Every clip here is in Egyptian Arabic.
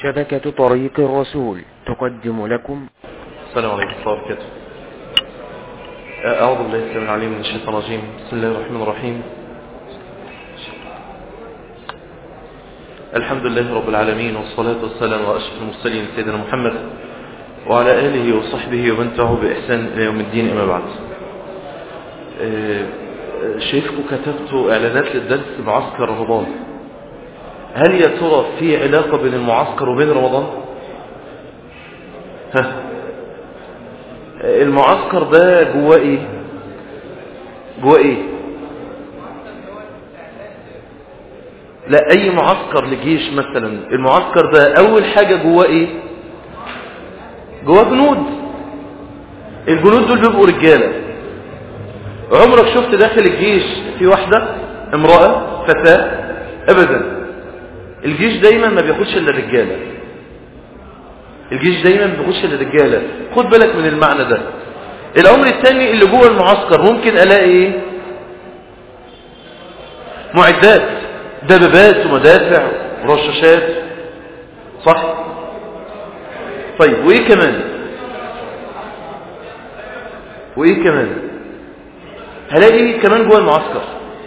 شبكة طريق الرسول تقدم لكم السلام عليكم ورحمة الله وبركاته أعوذ بالله السلام العليم من الشيطان الرجيم بسم الله الرحمن الرحيم الحمد لله رب العالمين والصلاة والسلام على أشرف المرسلين سيدنا محمد وعلى آله وصحبه ومن تبعه بإحسان إلى يوم الدين أما بعد شايفكم كتبتوا إعلانات للدرس معسكر رمضان هل يا ترى في علاقة بين المعسكر وبين رمضان ها المعسكر ده جواه ايه جواه ايه لا اي معسكر لجيش مثلا المعسكر ده اول حاجة جواه ايه جواه جنود الجنود دول بيبقوا رجالة عمرك شفت داخل الجيش في واحدة امرأة فتاة ابدا الجيش دايما ما بياخدش الا الرجاله الجيش دايما ما بياخدش الا الرجاله خد بالك من المعنى ده الامر الثاني اللي جوه المعسكر ممكن الاقي ايه معدات دبابات ومدافع ورشاشات صح طيب وايه كمان وايه كمان هلاقي ايه كمان جوه المعسكر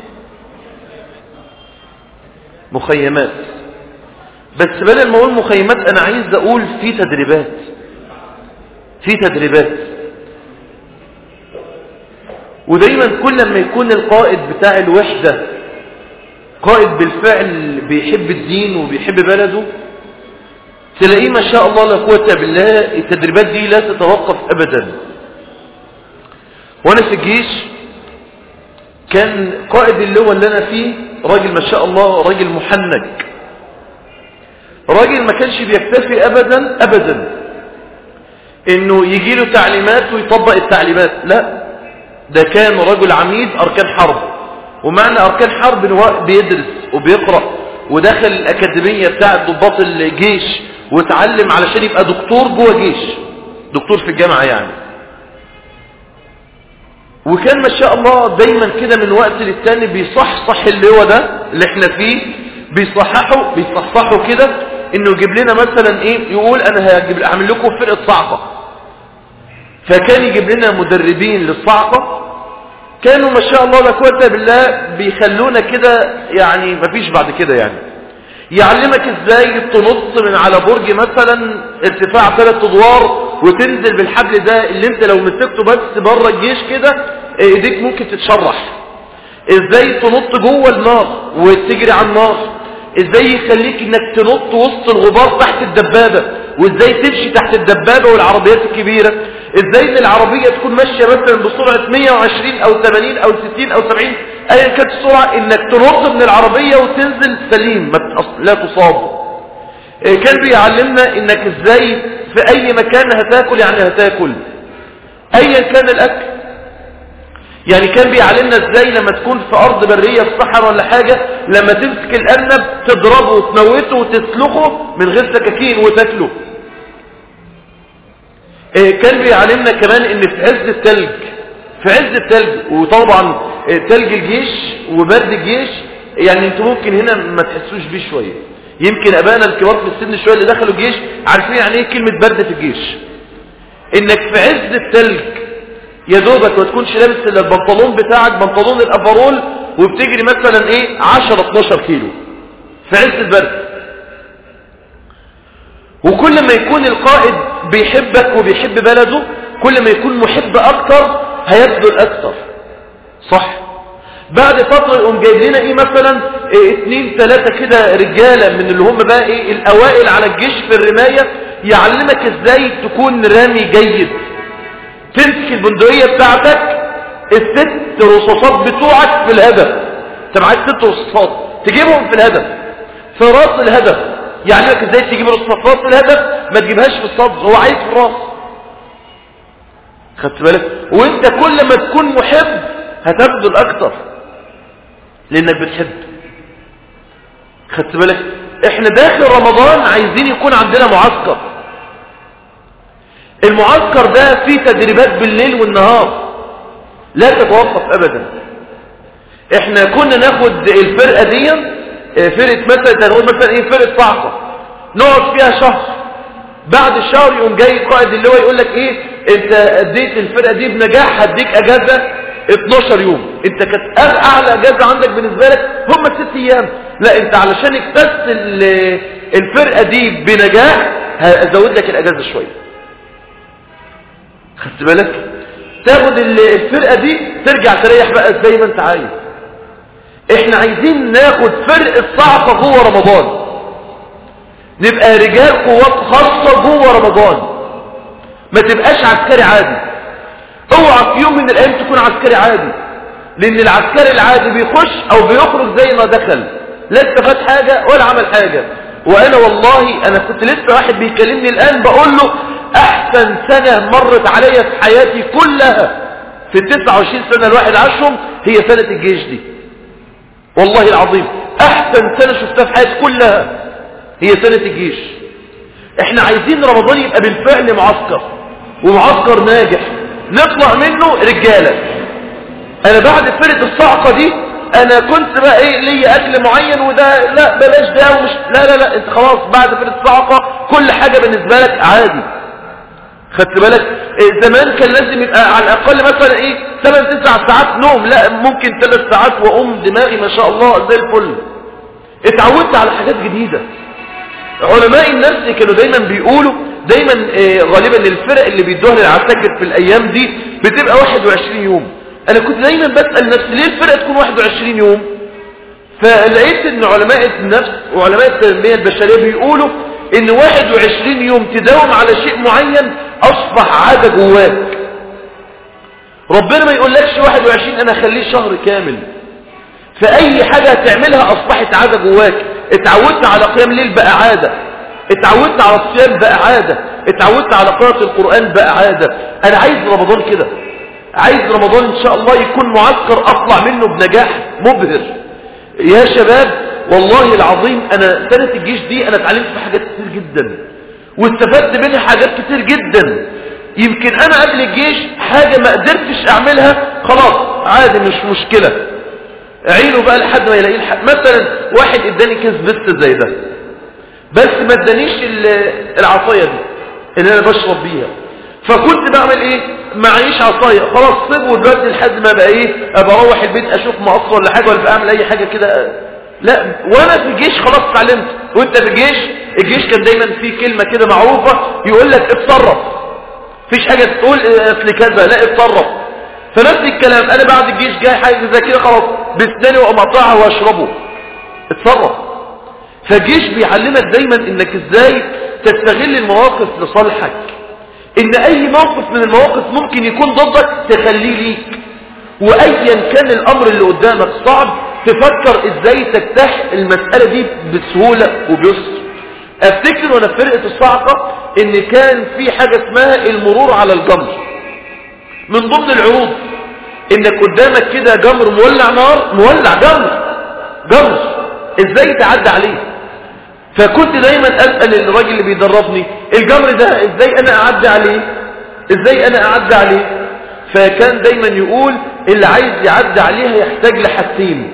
مخيمات بس بدل ما اقول مخيمات انا عايز اقول في تدريبات في تدريبات ودايما كل ما يكون القائد بتاع الوحدة قائد بالفعل بيحب الدين وبيحب بلده تلاقيه ما شاء الله لا قوة بالله التدريبات دي لا تتوقف ابدا وانا في الجيش كان قائد اللواء اللي انا فيه راجل ما شاء الله راجل محنك راجل ما كانش بيكتفي ابدا ابدا انه يجي له تعليمات ويطبق التعليمات لا ده كان رجل عميد اركان حرب ومعنى اركان حرب ان هو بيدرس وبيقرا ودخل الاكاديميه بتاعه ضباط الجيش واتعلم علشان يبقى دكتور جوه جيش دكتور في الجامعه يعني وكان ما شاء الله دايما كده من وقت للتاني بيصحصح اللي هو ده اللي احنا فيه بيصححوا بيصحصحوا كده انه يجيب لنا مثلا ايه يقول انا هجيب اعمل لكم فرقه صعقه فكان يجيب لنا مدربين للصعقه كانوا ما شاء الله لا قوه بالله بيخلونا كده يعني مفيش بعد كده يعني يعلمك ازاي تنط من على برج مثلا ارتفاع ثلاث ادوار وتنزل بالحبل ده اللي انت لو مسكته بس بره الجيش كده ايديك ممكن تتشرح ازاي تنط جوه النار وتجري على النار ازاي يخليك انك تنط وسط الغبار تحت الدبابة وازاي تمشي تحت الدبابة والعربيات الكبيرة ازاي ان العربية تكون ماشية مثلا بسرعة 120 او 80 او 60 او 70 ايا كانت السرعة انك تنط من العربية وتنزل سليم ما لا تصاب كان بيعلمنا انك ازاي في اي مكان هتاكل يعني هتاكل ايا كان الاكل يعني كان بيعلمنا ازاي لما تكون في ارض برية في صحراء ولا حاجة لما تمسك الارنب تضربه وتموته وتسلخه من غير سكاكين وتاكله كان بيعلمنا كمان ان في عز التلج في عز التلج وطبعا تلج الجيش وبرد الجيش يعني انتوا ممكن هنا ما تحسوش بيه شوية يمكن ابانا الكبار في السن شوية اللي دخلوا الجيش عارفين يعني ايه كلمة برد في الجيش انك في عز التلج يا دوبك ما تكونش لابس الا البنطلون بتاعك بنطلون الافرول وبتجري مثلا ايه 10 12 كيلو في عز البرد وكل ما يكون القائد بيحبك وبيحب بلده كل ما يكون محب اكتر هيبذل اكتر صح بعد فترة يقوم جايب لنا ايه مثلا إيه اتنين تلاتة كده رجالة من اللي هم بقى ايه الاوائل على الجيش في الرماية يعلمك ازاي تكون رامي جيد تمسك البندقية بتاعتك الست رصاصات بتوعك في الهدف انت معاك ست رصاصات تجيبهم في الهدف في راس الهدف يعلمك ازاي تجيب رصاصات في الهدف ما تجيبهاش في الصدر هو عايز في الراس خدت بالك وانت كل ما تكون محب هتبذل اكتر لانك بتحب خدت بالك احنا داخل رمضان عايزين يكون عندنا معسكر المعسكر ده فيه تدريبات بالليل والنهار لا تتوقف ابدا احنا كنا ناخد الفرقة دي فرقة مثلا تاخد مثلا ايه فرقة صعقة نقعد فيها شهر بعد الشهر يقوم جاي قائد اللواء يقول لك ايه انت اديت الفرقه دي بنجاح هديك اجازه 12 يوم انت كانت اعلى اجازه عندك بالنسبه لك هم ست ايام لا انت علشان اكتست ال- الفرقه دي بنجاح هزود لك الاجازه شويه خدت بالك تاخد ال- الفرقه دي ترجع تريح بقى زي ما انت عايز احنا عايزين ناخد فرق الصعقه جوه رمضان نبقى رجال قوات خاصه جوه رمضان ما تبقاش عسكري عادي اوعى في يوم من الايام تكون عسكري عادي لان العسكري العادي بيخش او بيخرج زي ما دخل لا استفاد حاجة ولا عمل حاجة وانا والله انا كنت لسه واحد بيكلمني الان بقول له احسن سنة مرت عليا في حياتي كلها في ال 29 سنة الواحد عاشهم هي سنة الجيش دي والله العظيم احسن سنة شفتها في حياتي كلها هي سنة الجيش احنا عايزين رمضان يبقى بالفعل معسكر ومعسكر ناجح نطلع منه رجالة انا بعد فرقة الصعقة دي انا كنت بقى ايه ليا اكل معين وده لا بلاش ده ومش لا لا لا انت خلاص بعد فرقة الصعقة كل حاجة بالنسبة لك عادي خدت بالك إيه زمان كان لازم يبقى على الاقل مثلا ايه 8 9 ساعات نوم لا ممكن 3 ساعات واقوم دماغي ما شاء الله زي الفل اتعودت على حاجات جديدة علماء النفس كانوا دايما بيقولوا دايما آه، غالبا الفرق اللي بيدوها للعساكر في الايام دي بتبقى 21 يوم انا كنت دايما بسأل نفسي ليه الفرقة تكون 21 يوم فلقيت ان علماء النفس وعلماء التنمية البشرية بيقولوا ان 21 يوم تداوم على شيء معين اصبح عادة جواك ربنا ما يقولكش 21 انا اخليه شهر كامل فأي حاجة هتعملها أصبحت عادة جواك اتعودت على قيام ليل بقى عادة اتعودت على الصيام بقى عادة اتعودت على قراءة القرآن بقى عادة أنا عايز رمضان كده عايز رمضان إن شاء الله يكون معسكر أطلع منه بنجاح مبهر يا شباب والله العظيم أنا سنة الجيش دي أنا اتعلمت في حاجات كتير جدا واستفدت منها حاجات كتير جدا يمكن أنا قبل الجيش حاجة ما قدرتش أعملها خلاص عادي مش مشكلة عينه بقى لحد ما يلاقيه الحق مثلا واحد اداني كيس بس زي ده بس ما ادانيش ال- العصايه دي اللي انا بشرب بيها فكنت بعمل ايه معيش عصايه خلاص سيبه دلوقتي لحد ما بقى ايه ابقى اروح البيت اشوف مقص ولا حاجه ولا اعمل اي حاجه كده لا وانا في الجيش خلاص اتعلمت وانت في الجيش الجيش كان دايما فيه كلمه كده معروفه يقول لك اتصرف مفيش حاجه تقول اصل كذا لا اتصرف فنفس الكلام انا بعد الجيش جاي حاجه زي كده خلاص بسناني واقوم اقطعها واشربه اتصرف فالجيش بيعلمك دايما انك ازاي تستغل المواقف لصالحك ان اي موقف من المواقف ممكن يكون ضدك تخليه ليك وايا كان الامر اللي قدامك صعب تفكر ازاي تجتاح المسألة دي بسهولة وبيسر افتكر وانا في فرقة الصعقة ان كان في حاجة اسمها المرور على الجمر من ضمن العروض انك قدامك كده جمر مولع نار مولع جمر جمر ازاي تعدي عليه فكنت دايما اسأل الراجل اللي بيدربني الجمر ده ازاي انا اعدي عليه ازاي انا اعدي عليه فكان دايما يقول اللي عايز يعدي عليه هيحتاج لحاجتين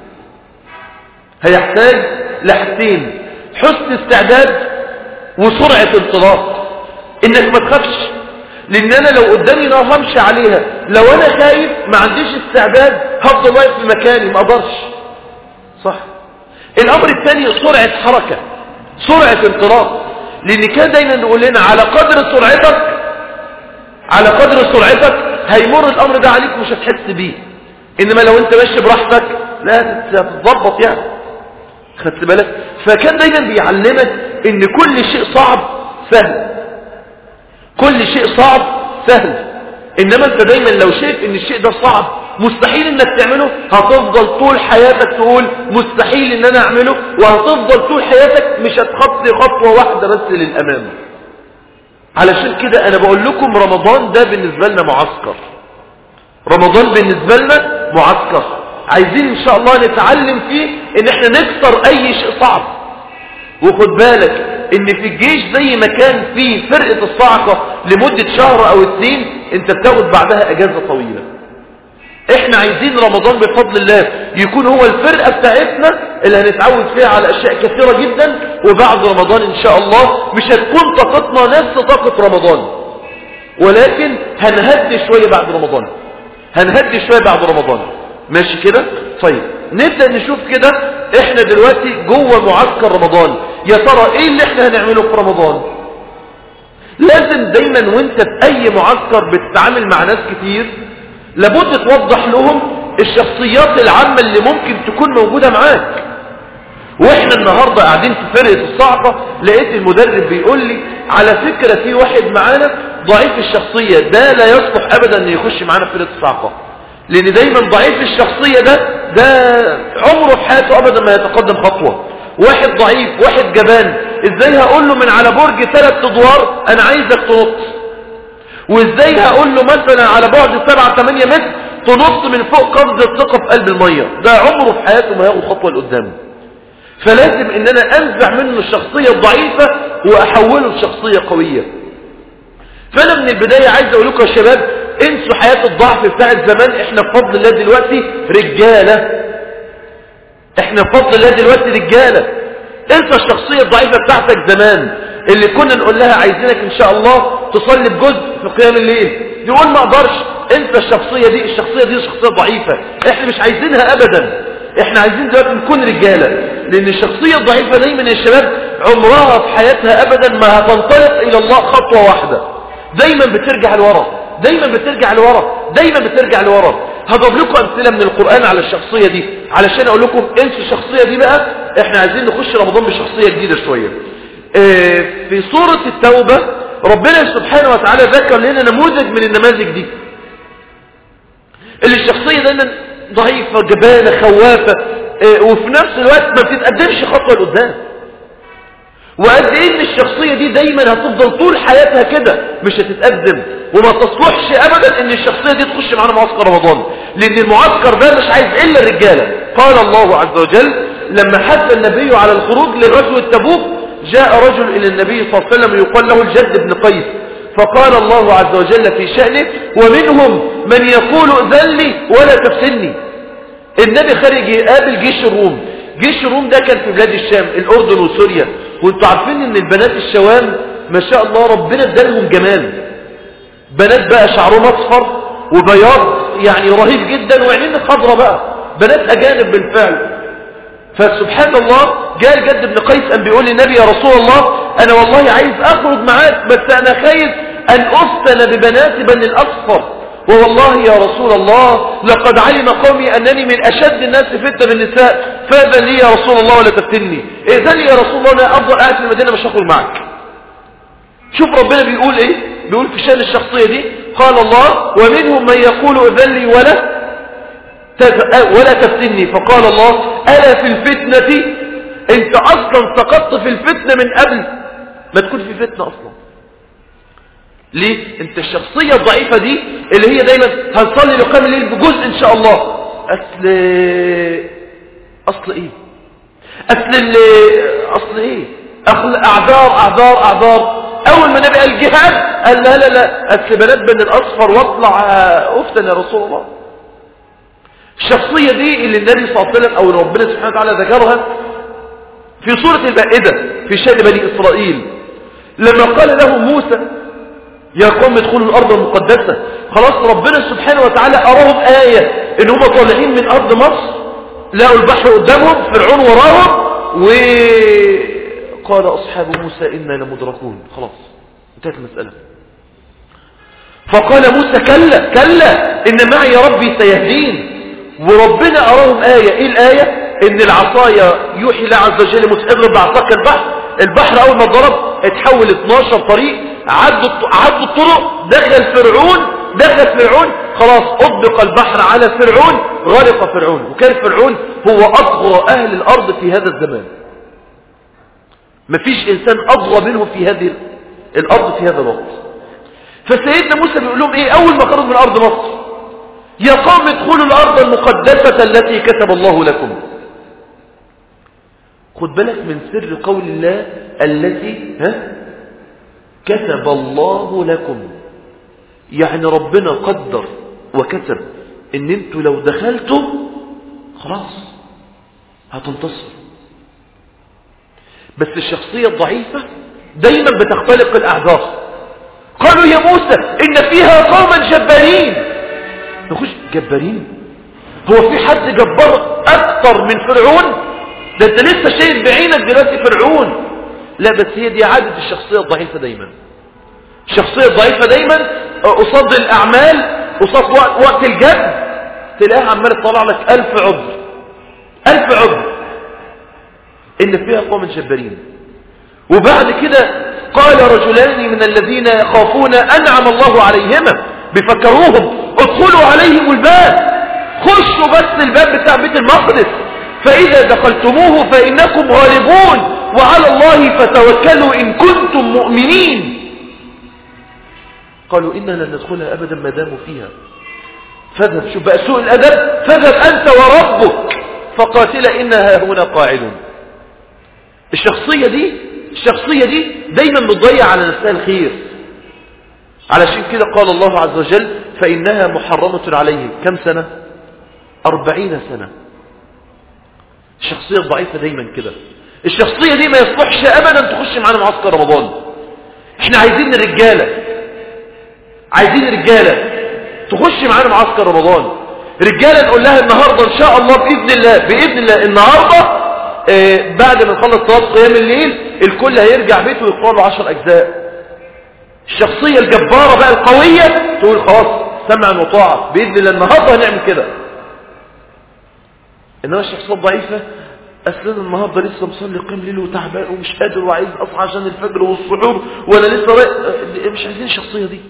هيحتاج لحاجتين حسن استعداد وسرعة انطلاق انك ما تخافش لان انا لو قدامي نار همشي عليها لو انا خايف ما عنديش استعداد هفضل واقف في مكاني ما اقدرش صح الامر الثاني سرعة حركة سرعة انطلاق لان كان دايما يقول لنا على قدر سرعتك على قدر سرعتك هيمر الامر ده عليك مش هتحس بيه انما لو انت ماشي براحتك لا تتظبط يعني خدت بالك فكان دايما بيعلمك ان كل شيء صعب سهل كل شيء صعب سهل انما انت دايما لو شايف ان الشيء ده صعب مستحيل انك تعمله هتفضل طول حياتك تقول مستحيل ان انا اعمله وهتفضل طول حياتك مش هتخطي خطوة واحدة بس للامام علشان كده انا بقول لكم رمضان ده بالنسبة لنا معسكر رمضان بالنسبة لنا معسكر عايزين ان شاء الله نتعلم فيه ان احنا نكسر اي شيء صعب وخد بالك ان في الجيش زي ما كان في فرقة الصعقة لمدة شهر او اتنين انت بتاخد بعدها اجازة طويلة احنا عايزين رمضان بفضل الله يكون هو الفرقة بتاعتنا اللي هنتعود فيها على اشياء كثيرة جدا وبعد رمضان ان شاء الله مش هتكون طاقتنا نفس طاقة رمضان ولكن هنهدي شوية بعد رمضان هنهدي شوية بعد رمضان ماشي كده طيب نبدأ نشوف كده احنا دلوقتي جوه معسكر رمضان يا ترى ايه اللي احنا هنعمله في رمضان لازم دايما وانت في اي معسكر بتتعامل مع ناس كتير لابد توضح لهم الشخصيات العامة اللي ممكن تكون موجودة معاك واحنا النهاردة قاعدين في فرقة الصعقة لقيت المدرب بيقول لي على فكرة في واحد معانا ضعيف الشخصية ده لا يصلح ابدا ان يخش معانا في فرقة الصعقة لان دايما ضعيف الشخصية ده ده عمره في حياته ابدا ما يتقدم خطوة واحد ضعيف واحد جبان ازاي هقول له من على برج ثلاث ادوار انا عايزك تنط وازاي هقول له مثلا على بعد 7 8 متر تنط من فوق قفز الثقة في قلب المية ده عمره في حياته ما ياخد خطوة لقدام فلازم ان انا انزع منه الشخصية الضعيفة واحوله لشخصية قوية فانا من البداية عايز اقول لكم يا شباب انسوا حياة الضعف بتاعت زمان احنا بفضل الله دلوقتي رجالة احنا بفضل الله دلوقتي رجالة انسى الشخصية الضعيفة بتاعتك زمان اللي كنا نقول لها عايزينك ان شاء الله تصلي بجزء في قيام الليل يقول ما اقدرش انسى الشخصية دي الشخصية دي شخصية ضعيفة احنا مش عايزينها ابدا احنا عايزين دلوقتي نكون رجالة لان الشخصية الضعيفة دايما يا شباب عمرها في حياتها ابدا ما هتنطلق الى الله خطوة واحدة دايما بترجع لورا دايما بترجع لورا دايما بترجع لورا هضرب لكم امثله من القران على الشخصيه دي علشان اقول لكم انسوا الشخصيه دي بقى احنا عايزين نخش رمضان بشخصيه جديده شويه اه في سوره التوبه ربنا سبحانه وتعالى ذكر لنا نموذج من النماذج دي اللي الشخصيه دايما ضعيفه جبانه خوافه اه وفي نفس الوقت ما بتتقدمش خطوه لقدام وقد ايه ان الشخصية دي دايما هتفضل طول حياتها كده مش هتتقدم وما تصلحش ابدا ان الشخصية دي تخش معانا معسكر رمضان لان المعسكر ده مش عايز الا الرجالة قال الله عز وجل لما حث النبي على الخروج لغزوة تبوك جاء رجل الى النبي صلى الله عليه وسلم يقال له الجد بن قيس فقال الله عز وجل في شأنه ومنهم من يقول ذلي ولا تفتني النبي خارج يقابل جيش الروم جيش الروم ده كان في بلاد الشام الأردن وسوريا وانتوا عارفين ان البنات الشوام ما شاء الله ربنا ادالهم جمال بنات بقى شعرهم اصفر وبياض يعني رهيب جدا وعينين خضرة بقى بنات اجانب بالفعل فسبحان الله جاء الجد بن قيس أن بيقول للنبي يا رسول الله انا والله عايز اخرج معاك بس انا خايف ان افتن ببنات بني الاصفر ووالله يا رسول الله لقد علم قومي أنني من أشد الناس فتنة بالنساء فأذن لي يا رسول الله ولا تفتني إذن لي يا رسول الله أنا أفضل قاعد في المدينة مش هخرج معك شوف ربنا بيقول إيه بيقول في شأن الشخصية دي قال الله ومنهم من يقول إذن لي ولا ولا تفتني فقال الله ألا في الفتنة أنت أصلا سقطت في الفتنة من قبل ما تكون في فتنة أصلا ليه انت الشخصية الضعيفة دي اللي هي دايما هنصلي لقام الليل بجزء ان شاء الله اصل اصل ايه اصل اللي اصل ايه اصل اعذار اعذار اعذار اول ما نبقى الجهاد قال لا لا لا اصل بنات بن الاصفر واطلع افتن يا رسول الله الشخصية دي اللي النبي صلى الله عليه وسلم او ربنا سبحانه وتعالى ذكرها في سورة المائدة في شأن بني اسرائيل لما قال له موسى يا قوم ادخلوا الأرض المقدسة خلاص ربنا سبحانه وتعالى أراهم آية إن هم طالعين من أرض مصر لقوا البحر قدامهم فرعون وراهم وقال أصحاب موسى إنا لمدركون خلاص انتهت المسألة فقال موسى كلا كلا إن معي ربي سيهدين وربنا أراهم آية إيه الآية إن العصاية يوحي الله عز وجل موسى اضرب بعصاك البحر البحر أول ما ضرب اتحول 12 طريق عدوا عدوا الطرق دخل فرعون دخل فرعون خلاص أطبق البحر على فرعون غرق فرعون وكان فرعون هو أطغى أهل الأرض في هذا الزمان مفيش إنسان أطغى منه في هذه الأرض في هذا الوقت فسيدنا موسى بيقول لهم إيه أول ما خرج من أرض مصر يا قوم ادخلوا الأرض المقدسة التي كتب الله لكم خد بالك من سر قول الله التي ها كتب الله لكم يعني ربنا قدر وكتب ان انتوا لو دخلتوا خلاص هتنتصر بس الشخصية الضعيفة دايما بتختلق الأعذار قالوا يا موسى إن فيها قوما جبارين نخش جبارين هو في حد جبار أكثر من فرعون ده انت لسه شايف بعينك دلوقتي فرعون لا بس هي دي عادة الشخصية الضعيفة دايما الشخصية الضعيفة دايما قصاد الأعمال قصاد وقت, وقت الجد تلاقيها عمال تطلع لك ألف عذر ألف عذر إن فيها قوم جبارين وبعد كده قال رجلان من الذين يخافون أنعم الله عليهما بفكروهم ادخلوا عليهم الباب خشوا بس الباب بتاع بيت المقدس فإذا دخلتموه فإنكم غالبون وعلى الله فتوكلوا إن كنتم مؤمنين قالوا إنا لن ندخلها أبدا ما داموا فيها فاذهب شوف بقى سوء الأدب فاذهب أنت وربك فقاتل إنها هنا قاعدون الشخصية دي الشخصية دي دايما بتضيع على نفسها الخير علشان كده قال الله عز وجل فإنها محرمة عليهم كم سنة أربعين سنة الشخصية الضعيفة دايما كده الشخصية دي ما يصلحش أبدا تخش معانا معسكر رمضان احنا عايزين الرجالة عايزين رجالة تخش معانا معسكر رمضان رجالة نقول لها النهاردة ان شاء الله بإذن الله بإذن الله النهاردة آه بعد ما نخلص صلاة قيام الليل الكل هيرجع بيته ويقرأ له عشر أجزاء الشخصية الجبارة بقى القوية تقول خلاص سمعا وطاعة بإذن الله النهاردة هنعمل كده إنما الشخصية الضعيفة أصلا النهاردة لسه مصلي قيام ليل وتعبان ومش قادر وعايز أصحى عشان الفجر والسحور وأنا لسه رأي... مش عايزين الشخصية دي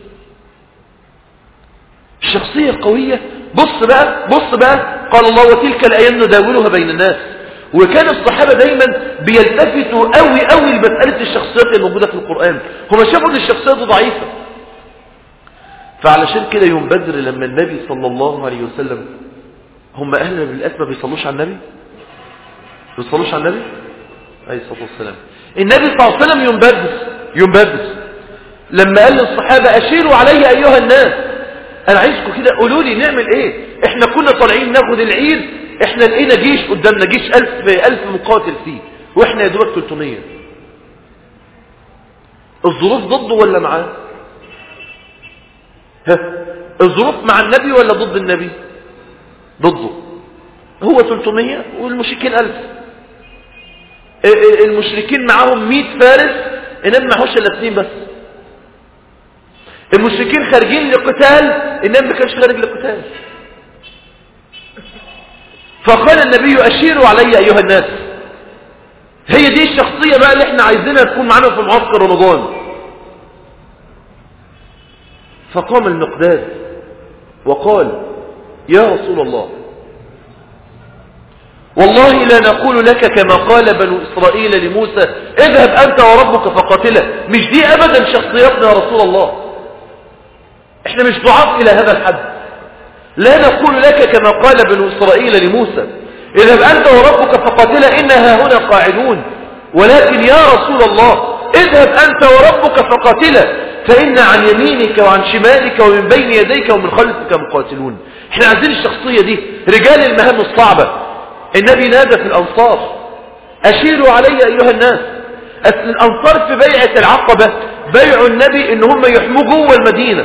الشخصية القوية بص بقى بص بقى قال الله وتلك الأيام نداولها بين الناس وكان الصحابة دايما بيلتفتوا قوي قوي لمسألة الشخصيات الموجودة في القرآن هم شافوا ان الشخصيات ضعيفة فعلشان كده يوم بدر لما النبي صلى الله عليه وسلم هم أهلنا بالأسمى بيصلوش على النبي بيصلوش على النبي عليه الصلاة والسلام النبي صلى الله عليه وسلم يوم بدر يوم بدر لما قال للصحابة أشيروا علي أيها الناس أنا عايزكم كده قولوا لي نعمل إيه إحنا كنا طالعين ناخد العيد إحنا لقينا جيش قدامنا جيش ألف, ألف مقاتل فيه وإحنا يا دوبك 300 الظروف ضده ولا معاه ها الظروف مع النبي ولا ضد النبي ضده هو 300 والمشركين 1000 المشركين معاهم 100 فارس انما معهوش الا اثنين بس المشركين خارجين لقتال انما ما كانش خارج لقتال فقال النبي اشيروا علي ايها الناس هي دي الشخصية بقى اللي احنا عايزينها تكون معانا في معسكر رمضان فقام المقداد وقال يا رسول الله والله لا نقول لك كما قال بنو إسرائيل لموسى اذهب أنت وربك فقاتله مش دي أبدا شخصيتنا يا رسول الله احنا مش ضعاف إلى هذا الحد لا نقول لك كما قال بنو إسرائيل لموسى اذهب أنت وربك فقاتله إنها هنا قاعدون ولكن يا رسول الله اذهب أنت وربك فقاتله فإن عن يمينك وعن شمالك ومن بين يديك ومن خلفك مقاتلون احنا عايزين الشخصية دي رجال المهام الصعبة النبي نادى في الأنصار أشيروا علي أيها الناس أصل الأنصار في بيعة العقبة بيعوا النبي إن هم يحموا جوه المدينة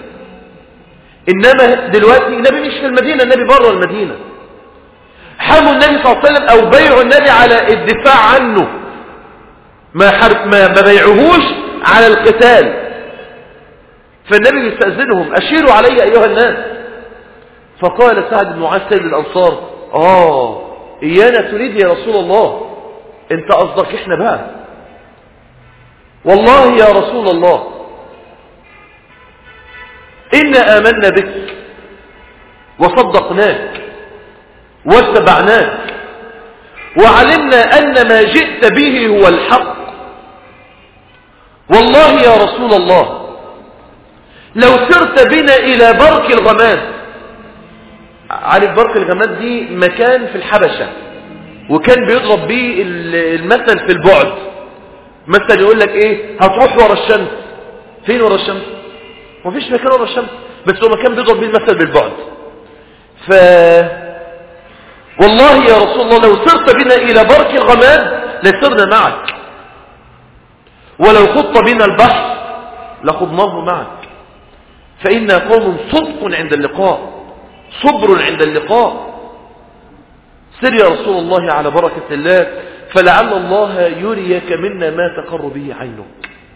إنما دلوقتي النبي مش في المدينة النبي بره المدينة حموا النبي صلى الله عليه وسلم أو بيعوا النبي على الدفاع عنه ما, حرب ما, ما بيعوهوش على القتال فالنبي يستأذنهم أشيروا علي أيها الناس فقال سعد بن معاذ سيد الأنصار آه إيانا تريد يا رسول الله انت قصدك احنا بقى والله يا رسول الله إنا آمنا بك وصدقناك واتبعناك وعلمنا أن ما جئت به هو الحق والله يا رسول الله لو سرت بنا إلى برك الغمام عارف برك الغمام دي مكان في الحبشة وكان بيضرب بيه المثل في البعد مثل يقول لك ايه هتروح ورا الشمس فين ورا الشمس مفيش مكان ورا الشمس بس هو مكان بيضرب بيه المثل بالبعد ف والله يا رسول الله لو سرت بنا إلى برك الغمام لسرنا معك ولو خط بنا البحر لخضناه معك فإنا قوم صدق عند اللقاء صبر عند اللقاء سر يا رسول الله على بركة الله فلعل الله يريك منا ما تقر به عينك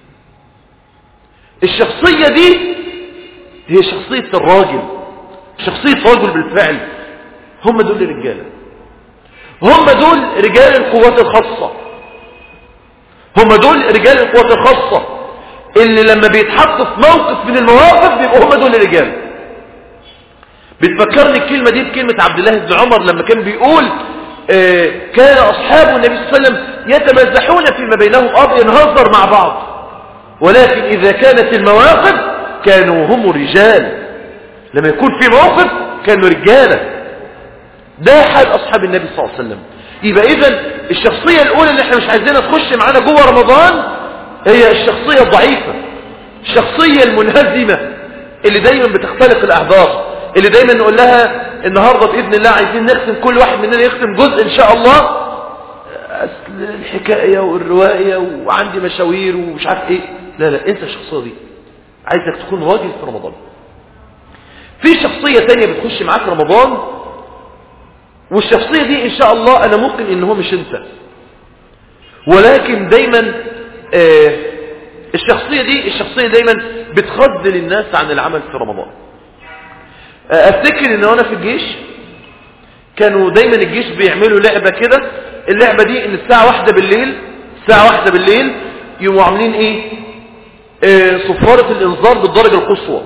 الشخصية دي هي شخصية الراجل شخصية رجل بالفعل هم دول الرجالة هم دول رجال القوات الخاصة هم دول رجال القوات الخاصة اللي لما بيتحطوا في موقف من المواقف بيبقوا هم دول الرجال بتفكرني الكلمة دي بكلمة عبد الله بن عمر لما كان بيقول آه كان أصحاب النبي صلى الله عليه وسلم يتمزحون فيما بينهم أب ينهزر مع بعض ولكن إذا كانت المواقف كانوا هم الرجال لما يكون في موقف كانوا رجالة ده حال أصحاب النبي صلى الله عليه وسلم يبقى إذا الشخصية الأولى اللي احنا مش عايزينها تخش معانا جوه رمضان هي الشخصية الضعيفة الشخصية المنهزمة اللي دايما بتختلق الأحبار اللي دايما نقول لها النهاردة بإذن الله عايزين نختم كل واحد مننا يختم جزء إن شاء الله أصل الحكاية والرواية وعندي مشاوير ومش عارف إيه لا لا انسى الشخصية دي عايزك تكون راجل في رمضان في شخصية تانية بتخش معاك رمضان والشخصية دي ان شاء الله انا ممكن ان هو مش انت ولكن دايما آه الشخصية دي الشخصية دايما بتخذل الناس عن العمل في رمضان آه افتكر ان وانا في الجيش كانوا دايما الجيش بيعملوا لعبة كده اللعبة دي ان الساعة واحدة بالليل الساعة واحدة بالليل يقوموا عاملين ايه آه صفارة الانذار بالدرجة القصوى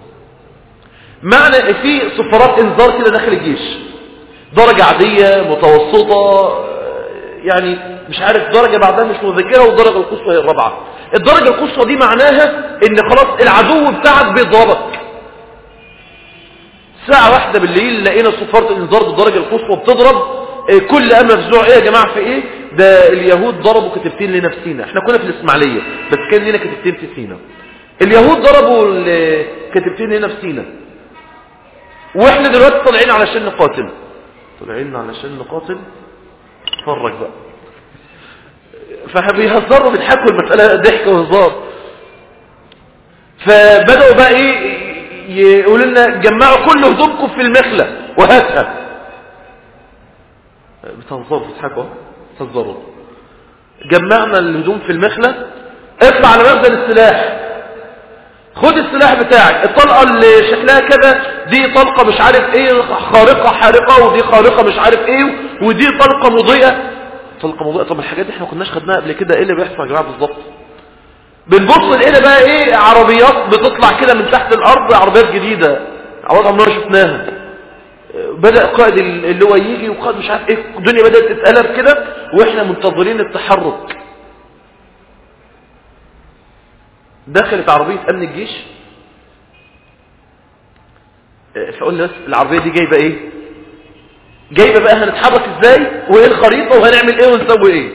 معنى في صفارات انذار كده داخل الجيش درجة عادية متوسطة يعني مش عارف درجة بعدها مش مذكرة والدرجة القصوى هي الرابعة الدرجة القصوى دي معناها ان خلاص العدو بتاعك بيضربك ساعة واحدة بالليل لقينا صفارة الانذار بالدرجة القصوى بتضرب كل امر مفزوع ايه يا جماعة في ايه ده اليهود ضربوا كتبتين لنا في سينا احنا كنا في الاسماعيلية بس كان لنا كتبتين في سينا اليهود ضربوا كتبتين لنا في سينا واحنا دلوقتي طالعين علشان نقاتل طالعين علشان نقاتل اتفرج بقى فبيهزروا بيضحكوا المسألة ضحك وهزار فبدأوا بقى ايه يقولوا لنا جمعوا كل هدومكم في المخلة وهاتها بتهزروا بتضحكوا بتهزروا جمعنا الهدوم في المخلة اطلع على مخزن السلاح خد السلاح بتاعك الطلقة اللي شكلها كذا دي طلقة مش عارف ايه خارقة حارقة ودي خارقة مش عارف ايه ودي طلقة مضيئة طلقة مضيئة طب الحاجات دي احنا كناش خدناها قبل كده ايه اللي بيحصل يا جماعة بالظبط بنبص لقينا بقى ايه عربيات بتطلع كده من تحت الارض عربيات جديدة عوض عمرنا شفناها بدأ قائد اللي هو يجي وقائد مش عارف ايه الدنيا بدأت تتقلب كده واحنا منتظرين التحرك دخلت عربية أمن الجيش فقلنا بس العربية دي جايبة ايه جايبة بقى هنتحرك ازاي وايه الخريطة وهنعمل ايه ونسوي ايه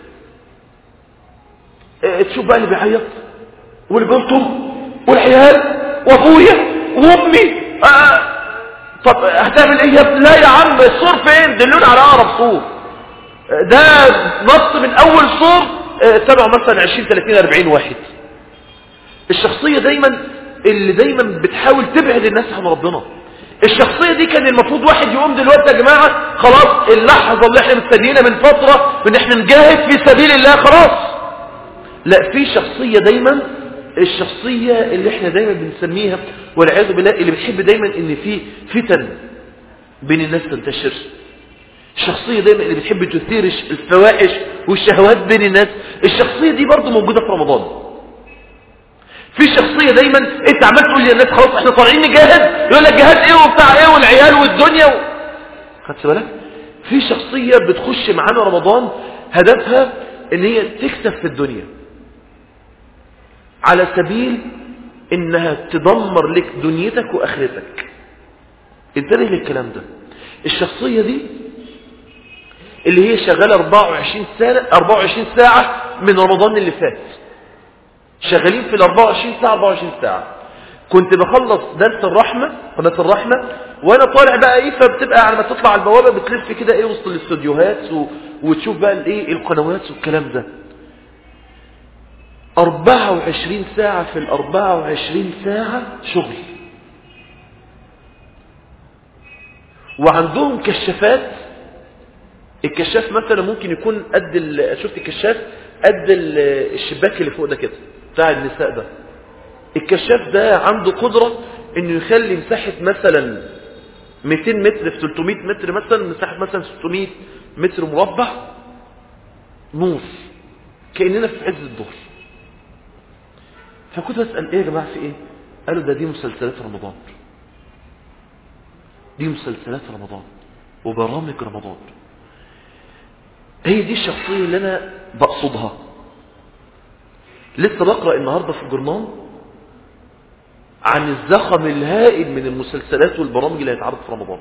اه تشوف بقى اللي بيعيط واللي بيلطم والعيال وابويا وامي اه طب هتعمل ايه يا ابني لا يا عم السور فين دلونا على اقرب سور ده نط من اول سور اه تبعه مثلا 20 30 40 واحد الشخصية دايما اللي دايما بتحاول تبعد الناس عن ربنا الشخصية دي كان المفروض واحد يقوم دلوقتي يا جماعة خلاص اللحظة اللي احنا مستنيينها من فترة ان احنا نجاهد في سبيل الله خلاص لا في شخصية دايما الشخصية اللي احنا دايما بنسميها والعياذ بالله اللي بتحب دايما ان في فتن بين الناس تنتشر الشخصية دايما اللي بتحب تثير الفواحش والشهوات بين الناس الشخصية دي برضو موجودة في رمضان في شخصية دايما انت عمال تقول للناس خلاص احنا طالعين نجاهد يقول لك جهاد ايه وبتاع ايه والعيال والدنيا و... خدت بالك في شخصية بتخش معانا رمضان هدفها ان هي تكسب في الدنيا على سبيل انها تدمر لك دنيتك واخرتك انتبه للكلام ده الشخصية دي اللي هي شغالة 24 سنة 24 ساعة من رمضان اللي فات شغالين في ال 24 ساعة 24 ساعة كنت بخلص درس الرحمة قناة الرحمة وانا طالع بقى ايه فبتبقى على ما تطلع على البوابة بتلف كده ايه وسط الاستوديوهات و... وتشوف بقى الايه القنوات والكلام ده 24 ساعة في ال 24 ساعة شغل وعندهم كشافات الكشاف مثلا ممكن يكون قد ال... شفت الكشاف قد ال... الشباك اللي فوق ده كده بتاع النساء ده الكشاف ده عنده قدرة انه يخلي مساحة مثلا 200 متر في 300 متر مثلا مساحة مثلا 600 متر مربع نور كأننا في عز الظهر فكنت بسأل ايه يا جماعة في ايه قالوا ده دي مسلسلات رمضان دي مسلسلات رمضان وبرامج رمضان هي دي الشخصية اللي انا بقصدها لسه بقرأ النهاردة في الجرنان عن الزخم الهائل من المسلسلات والبرامج اللي هيتعرض في رمضان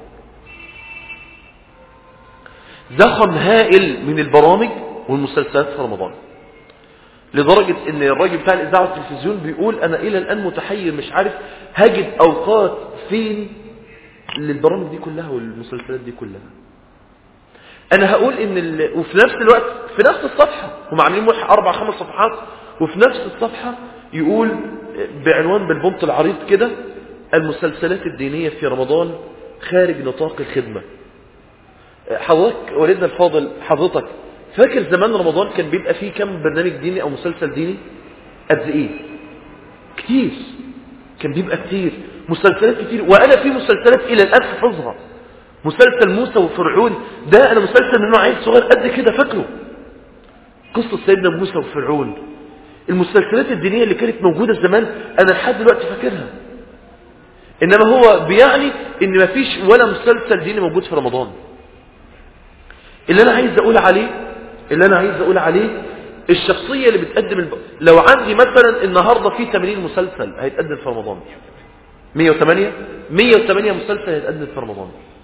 زخم هائل من البرامج والمسلسلات في رمضان لدرجة ان الراجل بتاع الاذاعة والتلفزيون بيقول انا الى الان متحير مش عارف هجد اوقات فين للبرامج دي كلها والمسلسلات دي كلها انا هقول ان ال... وفي نفس الوقت في نفس الصفحة هم عاملين اربع خمس صفحات وفي نفس الصفحة يقول بعنوان بالبنط العريض كده المسلسلات الدينية في رمضان خارج نطاق الخدمة حضرتك والدنا الفاضل حضرتك فاكر زمان رمضان كان بيبقى فيه كم برنامج ديني او مسلسل ديني قد ايه كتير كان بيبقى كتير مسلسلات كتير وانا في مسلسلات الى الان حفظها مسلسل موسى وفرعون ده انا مسلسل من نوع عيل صغير قد كده فاكره قصة سيدنا موسى وفرعون المسلسلات الدينية اللي كانت موجودة زمان أنا لحد دلوقتي فاكرها إنما هو بيعني إن مفيش ولا مسلسل ديني موجود في رمضان اللي أنا عايز أقول عليه اللي أنا عايز أقول عليه الشخصية اللي بتقدم الب... لو عندي مثلا النهاردة في 80 مسلسل هيتقدم في رمضان 108 108 مسلسل هيتقدم في رمضان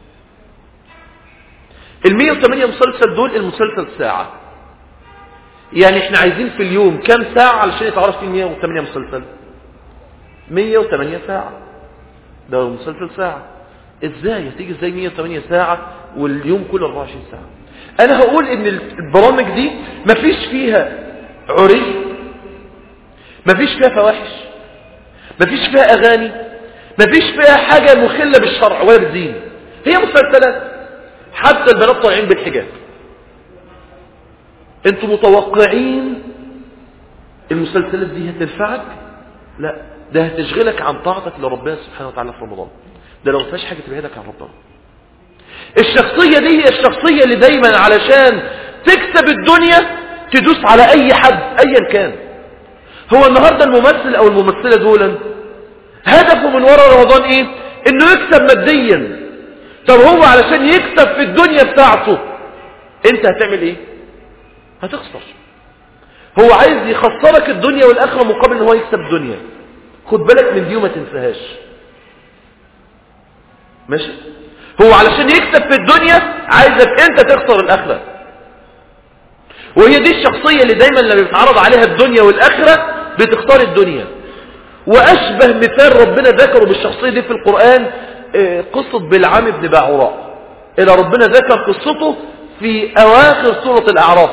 ال 108 مسلسل دول المسلسل ساعة يعني احنا عايزين في اليوم كام ساعة علشان يتعرف فيه 108 مسلسل 108 ساعة ده مسلسل ساعة ازاي هتيجي ازاي 108 ساعة واليوم كله 24 ساعة انا هقول ان البرامج دي مفيش فيها عري مفيش فيها فواحش مفيش فيها اغاني مفيش فيها حاجة مخلة بالشرع ولا بالدين هي مسلسلات حتى البنات طالعين بالحجاب انتوا متوقعين المسلسلات دي هتنفعك لا ده هتشغلك عن طاعتك لربنا سبحانه وتعالى في رمضان ده لو فيهاش حاجة تبعدك عن ربنا الشخصية دي هي الشخصية اللي دايما علشان تكسب الدنيا تدوس على اي حد ايا كان هو النهاردة الممثل او الممثلة دولا هدفه من وراء رمضان ايه انه يكسب ماديا طب هو علشان يكسب في الدنيا بتاعته انت هتعمل ايه هتخسر هو عايز يخسرك الدنيا والاخره مقابل ان هو يكسب الدنيا خد بالك من دي وما تنساهاش ماشي هو علشان يكسب في الدنيا عايزك انت تخسر الاخره وهي دي الشخصيه اللي دايما لما بيتعرض عليها الدنيا والاخره بتختار الدنيا واشبه مثال ربنا ذكره بالشخصيه دي في القران قصه بلعام بن باعوراء الى ربنا ذكر قصته في اواخر سوره الاعراف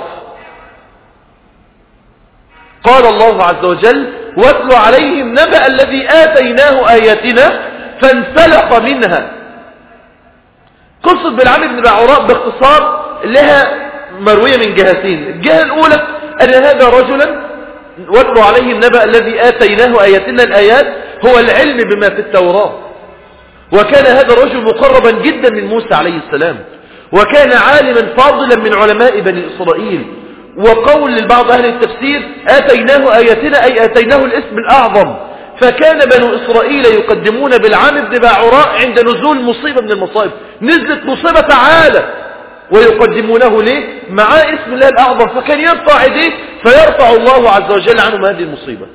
قال الله عز وجل واتل عليهم نبأ الذي آتيناه آياتنا فانسلخ منها قصة بلعام بن باعوراء باختصار لها مروية من جهتين الجهة الأولى أن هذا رجلا واتل عليهم نبأ الذي آتيناه آياتنا الآيات هو العلم بما في التوراة وكان هذا الرجل مقربا جدا من موسى عليه السلام وكان عالما فاضلا من علماء بني إسرائيل وقول لبعض أهل التفسير آتيناه آياتنا أي آتيناه الاسم الأعظم فكان بنو إسرائيل يقدمون بالعام بن باعوراء عند نزول مصيبة من المصائب نزلت مصيبة تعالى ويقدمونه ليه مع اسم الله الأعظم فكان يرفع يديه فيرفع الله عز وجل عنهم هذه المصيبة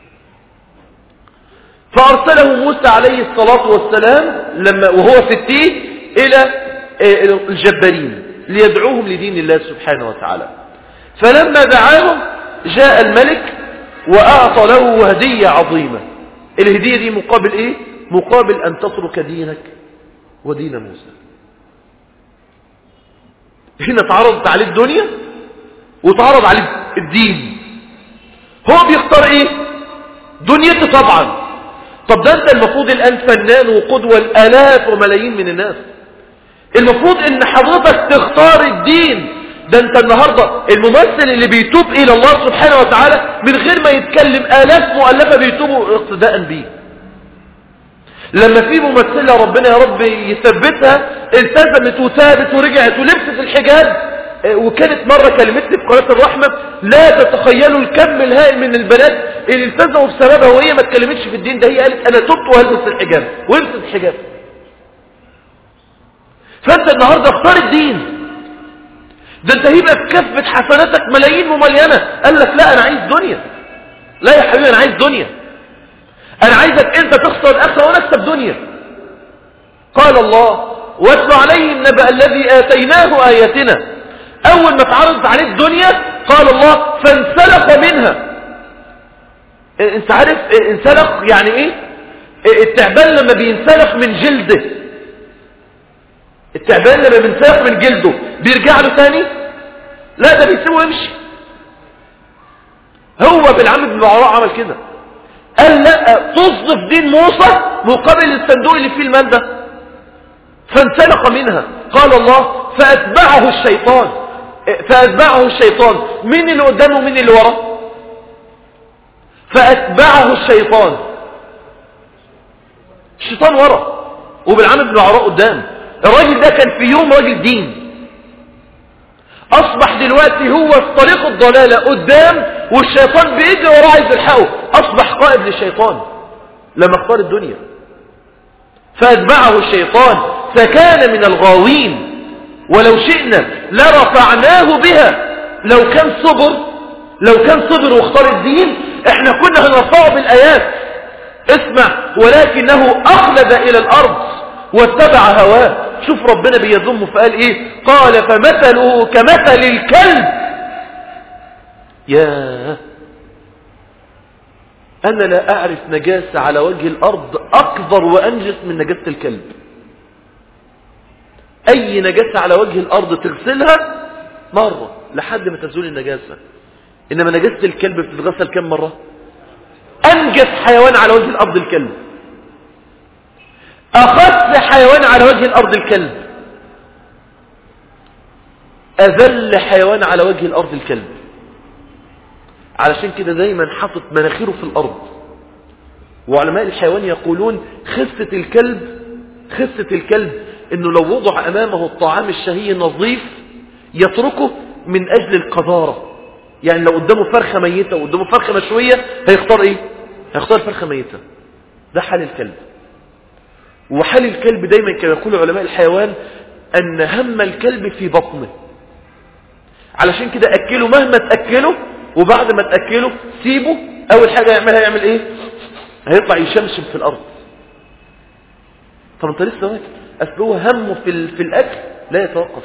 فأرسله موسى عليه الصلاة والسلام لما وهو في التيه إلى الجبارين ليدعوهم لدين الله سبحانه وتعالى فلما دعاهم جاء الملك وأعطى له هدية عظيمة الهدية دي مقابل ايه مقابل ان تترك دينك ودين موسى هنا تعرضت عليه الدنيا وتعرض عليه الدين هو بيختار ايه دنيته طبعا طب ده انت المفروض الان فنان وقدوة الالاف وملايين من الناس المفروض ان حضرتك تختار الدين ده انت النهاردة الممثل اللي بيتوب الى الله سبحانه وتعالى من غير ما يتكلم الاف مؤلفة بيتوبوا اقتداء بيه لما في ممثلة ربنا يا رب يثبتها التزمت وتابت ورجعت ولبست الحجاب وكانت مرة كلمتني في قناة الرحمة لا تتخيلوا الكم الهائل من البنات اللي التزموا بسببها وهي ما اتكلمتش في الدين ده هي قالت انا تبت وهلبس الحجاب ولبست الحجاب فانت النهاردة اختار الدين ده انت هيبقى في كفة حسناتك ملايين ممليانة قال لك لا انا عايز دنيا لا يا حبيبي انا عايز دنيا انا عايزك انت تخسر اخرة وانا اكسب دنيا قال الله واتل عليهم نبأ الذي اتيناه اياتنا اول ما اتعرضت عليه الدنيا قال الله فانسلخ منها انت عارف انسلخ يعني ايه التعبان لما بينسلخ من جلده التعبان لما بينسلخ من جلده بيرجع له تاني لا ده بيسيبه يمشي هو بالعم بن بعراء عمل كده قال لا تصدف دين موسى مقابل الصندوق اللي فيه المال ده فانسلخ منها قال الله فأتبعه الشيطان فأتبعه الشيطان مين اللي قدامه ومين اللي وراه فأتبعه الشيطان الشيطان ورا وبالعمل بن عراء قدام الراجل ده كان في يوم راجل دين أصبح دلوقتي هو في طريق الضلالة قدام والشيطان بيجري وراه عايز يلحقه أصبح قائد للشيطان لما اختار الدنيا فأتبعه الشيطان فكان من الغاوين ولو شئنا لرفعناه بها لو كان صبر لو كان صبر واختار الدين احنا كنا هنرفعه بالآيات اسمع ولكنه أخلد إلى الأرض واتبع هواه شوف ربنا بيذمه فقال ايه قال فمثله كمثل الكلب يا أنا لا أعرف نجاسة على وجه الأرض أكبر وأنجس من نجاسة الكلب أي نجاسة على وجه الأرض تغسلها مرة لحد ما تزول النجاسة إنما نجاسة الكلب بتتغسل كم مرة أنجس حيوان على وجه الأرض الكلب أخذت حيوان على وجه الأرض الكلب أذل حيوان على وجه الأرض الكلب علشان كده دايما حاطط مناخيره في الأرض وعلماء الحيوان يقولون خسة الكلب خسة الكلب انه لو وضع امامه الطعام الشهي نظيف يتركه من اجل القذارة يعني لو قدامه فرخة ميتة وقدامه فرخة مشوية هيختار ايه هيختار فرخة ميتة ده حال الكلب وحال الكلب دايما كما يقول علماء الحيوان ان هم الكلب في بطنه علشان كده اكله مهما تاكله وبعد ما تاكله سيبه اول حاجة يعملها يعمل ايه هيطلع يشمشم في الارض طب انت لسه واكل اصل هو همه في, في الاكل لا يتوقف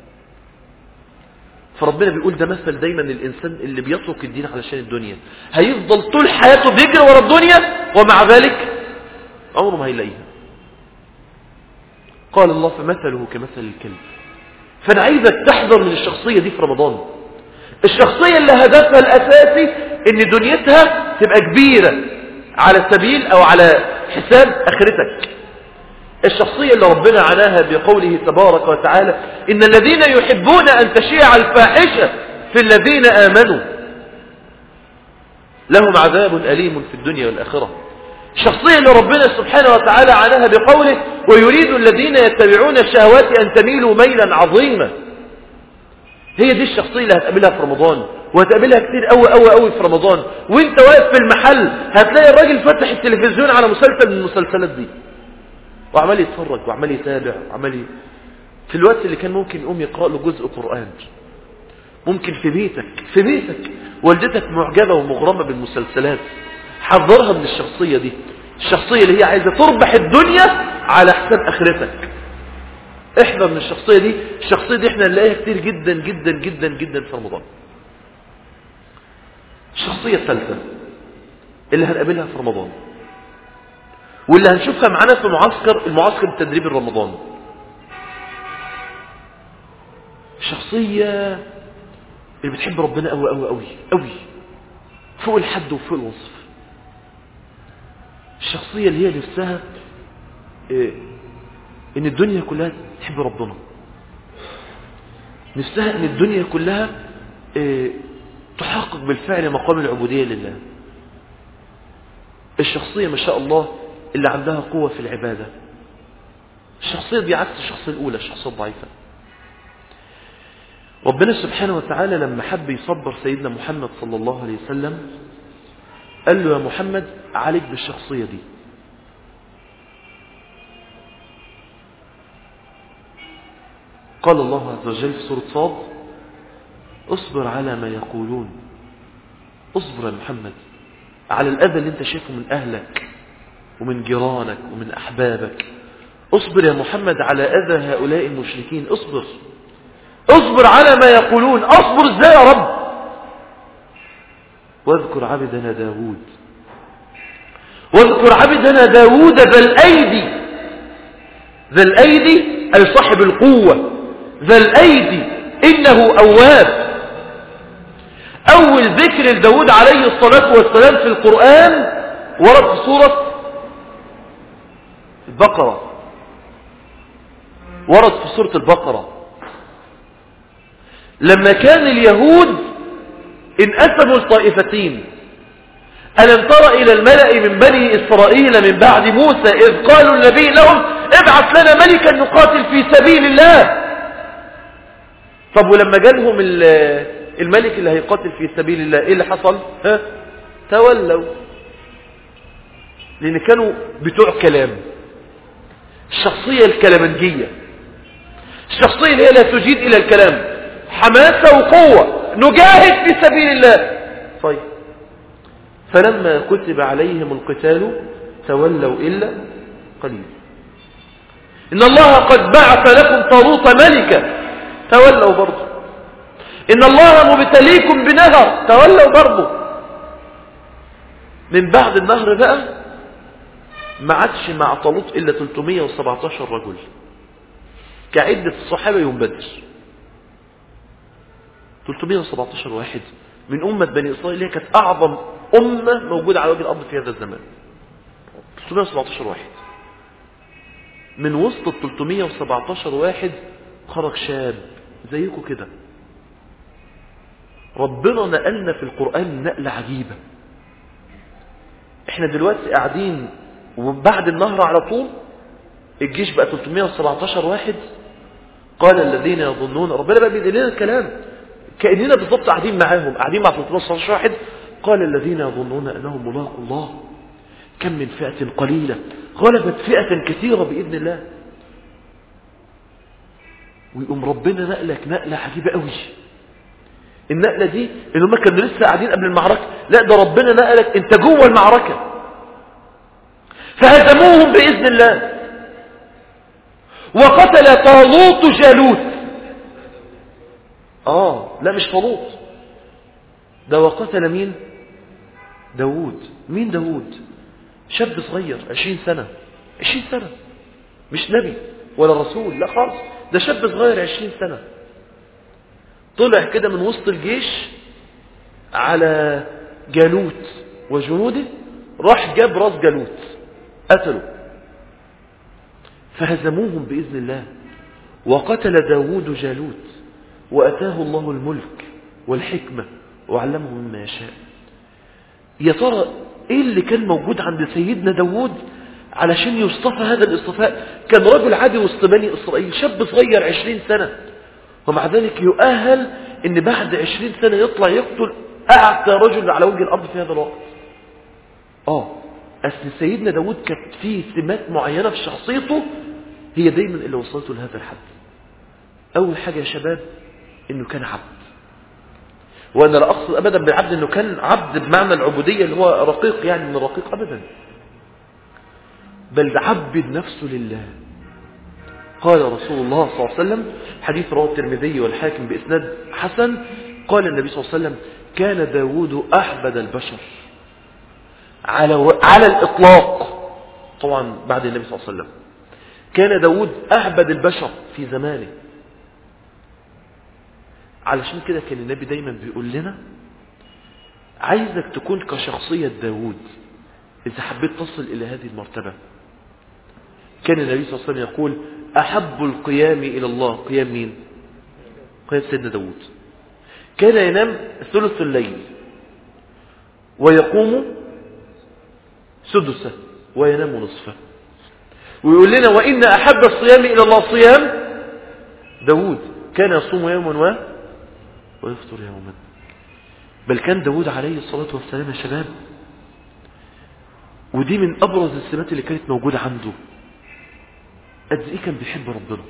فربنا بيقول ده مثل دايما الانسان اللي بيترك الدين علشان الدنيا هيفضل طول حياته بيجري ورا الدنيا ومع ذلك عمره ما هيلاقيها قال الله فمثله كمثل الكلب فانا عايزك تحذر من الشخصية دي في رمضان الشخصية اللي هدفها الاساسي ان دنيتها تبقى كبيرة على سبيل او على حساب اخرتك الشخصية اللي ربنا عناها بقوله تبارك وتعالى إن الذين يحبون أن تشيع الفاحشة في الذين آمنوا لهم عذاب أليم في الدنيا والآخرة الشخصية اللي ربنا سبحانه وتعالى عناها بقوله ويريد الذين يتبعون الشهوات أن تميلوا ميلا عظيما هي دي الشخصية اللي هتقابلها في رمضان وهتقابلها كتير قوي قوي قوي في رمضان وانت واقف في المحل هتلاقي الراجل فتح التلفزيون على مسلسل من المسلسلات دي وعمال يتفرج وعمال يتابع وعمال ي... في الوقت اللي كان ممكن يقوم يقرأ له جزء قرآن ممكن في بيتك في بيتك والدتك معجبة ومغرمة بالمسلسلات حذرها من الشخصية دي الشخصية اللي هي عايزة تربح الدنيا على حساب اخرتك احذر من الشخصية دي الشخصية دي احنا نلاقيها كتير جدا جدا جدا جدا في رمضان الشخصية الثالثة اللي هنقابلها في رمضان واللي هنشوفها معانا في معسكر المعسكر التدريبي الرمضاني الشخصية اللي بتحب ربنا قوي قوي قوي قوي فوق الحد وفوق الوصف الشخصية اللي هي نفسها إيه ان الدنيا كلها تحب ربنا نفسها ان الدنيا كلها إيه تحقق بالفعل مقام العبودية لله الشخصية ما شاء الله اللي عندها قوة في العبادة الشخصية دي عكس الشخصية الأولى الشخصية الضعيفة ربنا سبحانه وتعالى لما حب يصبر سيدنا محمد صلى الله عليه وسلم قال له يا محمد عليك بالشخصية دي قال الله عز وجل في سورة صاد اصبر على ما يقولون اصبر يا محمد على الأذى اللي انت شايفه من أهلك ومن جيرانك ومن أحبابك اصبر يا محمد على أذى هؤلاء المشركين اصبر اصبر على ما يقولون اصبر ازاي يا رب واذكر عبدنا داود واذكر عبدنا داود ذا الأيدي ذا الأيدي أي صاحب القوة ذا الأيدي إنه أواب أول ذكر لداود عليه الصلاة والسلام في القرآن ورد في سورة البقرة ورد في سورة البقرة لما كان اليهود انقسموا لطائفتين ألم تر إلى الملأ من بني إسرائيل من بعد موسى إذ قالوا النبي لهم ابعث لنا ملكا نقاتل في سبيل الله طب ولما جالهم الملك اللي هيقاتل في سبيل الله ايه اللي حصل ها تولوا لان كانوا بتوع كلام الشخصية الكلامنجية الشخصية اللي هي لا تجيد الى الكلام حماسة وقوة نجاهد في سبيل الله طيب فلما كتب عليهم القتال تولوا إلا قليل إن الله قد بعث لكم طاروت ملكا تولوا برضه إن الله مبتليكم بنهر تولوا برضه من بعد النهر بقى ما عادش مع طالوت إلا 317 رجل كعدة الصحابة يوم بدر 317 واحد من أمة بني إسرائيل اللي كانت أعظم أمة موجودة على وجه الأرض في هذا الزمان 317 واحد من وسط ال 317 واحد خرج شاب زيكم كده ربنا نقلنا في القرآن نقلة عجيبة احنا دلوقتي قاعدين وبعد النهر على طول الجيش بقى 317 واحد قال الذين يظنون ربنا بقى بيدي لنا الكلام كأننا بالضبط قاعدين معاهم قاعدين مع 317 واحد قال الذين يظنون أنهم ملاقوا الله كم من فئة قليلة غلبت فئة كثيرة بإذن الله ويقوم ربنا نقلك نقلة عجيبة قوي النقلة دي ان هم كانوا لسه قاعدين قبل المعركة لا ده ربنا نقلك انت جوه المعركة فهزموهم بإذن الله وقتل طالوت جالوت اه لا مش طالوت ده وقتل مين داوود مين داوود شاب صغير عشرين سنة عشرين سنة مش نبي ولا رسول لا خالص ده شاب صغير عشرين سنة طلع كده من وسط الجيش على جالوت وجنوده راح جاب راس جالوت قتلوا فهزموهم بإذن الله وقتل داود جالوت وأتاه الله الملك والحكمة وعلمه مما يشاء يا ترى ايه اللي كان موجود عند سيدنا داود علشان يصطفى هذا الاصطفاء كان رجل عادي وسط بني اسرائيل شاب صغير عشرين سنة ومع ذلك يؤهل ان بعد عشرين سنة يطلع يقتل اعتى رجل على وجه الارض في هذا الوقت اه اصل سيدنا داود كانت فيه سمات معينة في شخصيته هي دايما اللي وصلته لهذا الحد اول حاجة يا شباب انه كان عبد وانا لا اقصد ابدا بالعبد انه كان عبد بمعنى العبودية اللي هو رقيق يعني من الرقيق ابدا بل عبد نفسه لله قال رسول الله صلى الله عليه وسلم حديث رواه الترمذي والحاكم بإسناد حسن قال النبي صلى الله عليه وسلم كان داود أحبد البشر على, على الإطلاق طبعا بعد النبي صلى الله عليه وسلم كان داود أعبد البشر في زمانه علشان كده كان النبي دايما بيقول لنا عايزك تكون كشخصية داود إذا حبيت تصل إلى هذه المرتبة كان النبي صلى الله عليه وسلم يقول أحب القيام إلى الله قيام مين قيام سيدنا داود كان ينام ثلث الليل ويقوم سدسه وينام نصفه ويقول لنا وإن أحب الصيام إلى الله صيام داود كان يصوم يوما و ويفطر يوما بل كان داود عليه الصلاة والسلام يا شباب ودي من أبرز السمات اللي كانت موجودة عنده قد إيه كان بيحب ربنا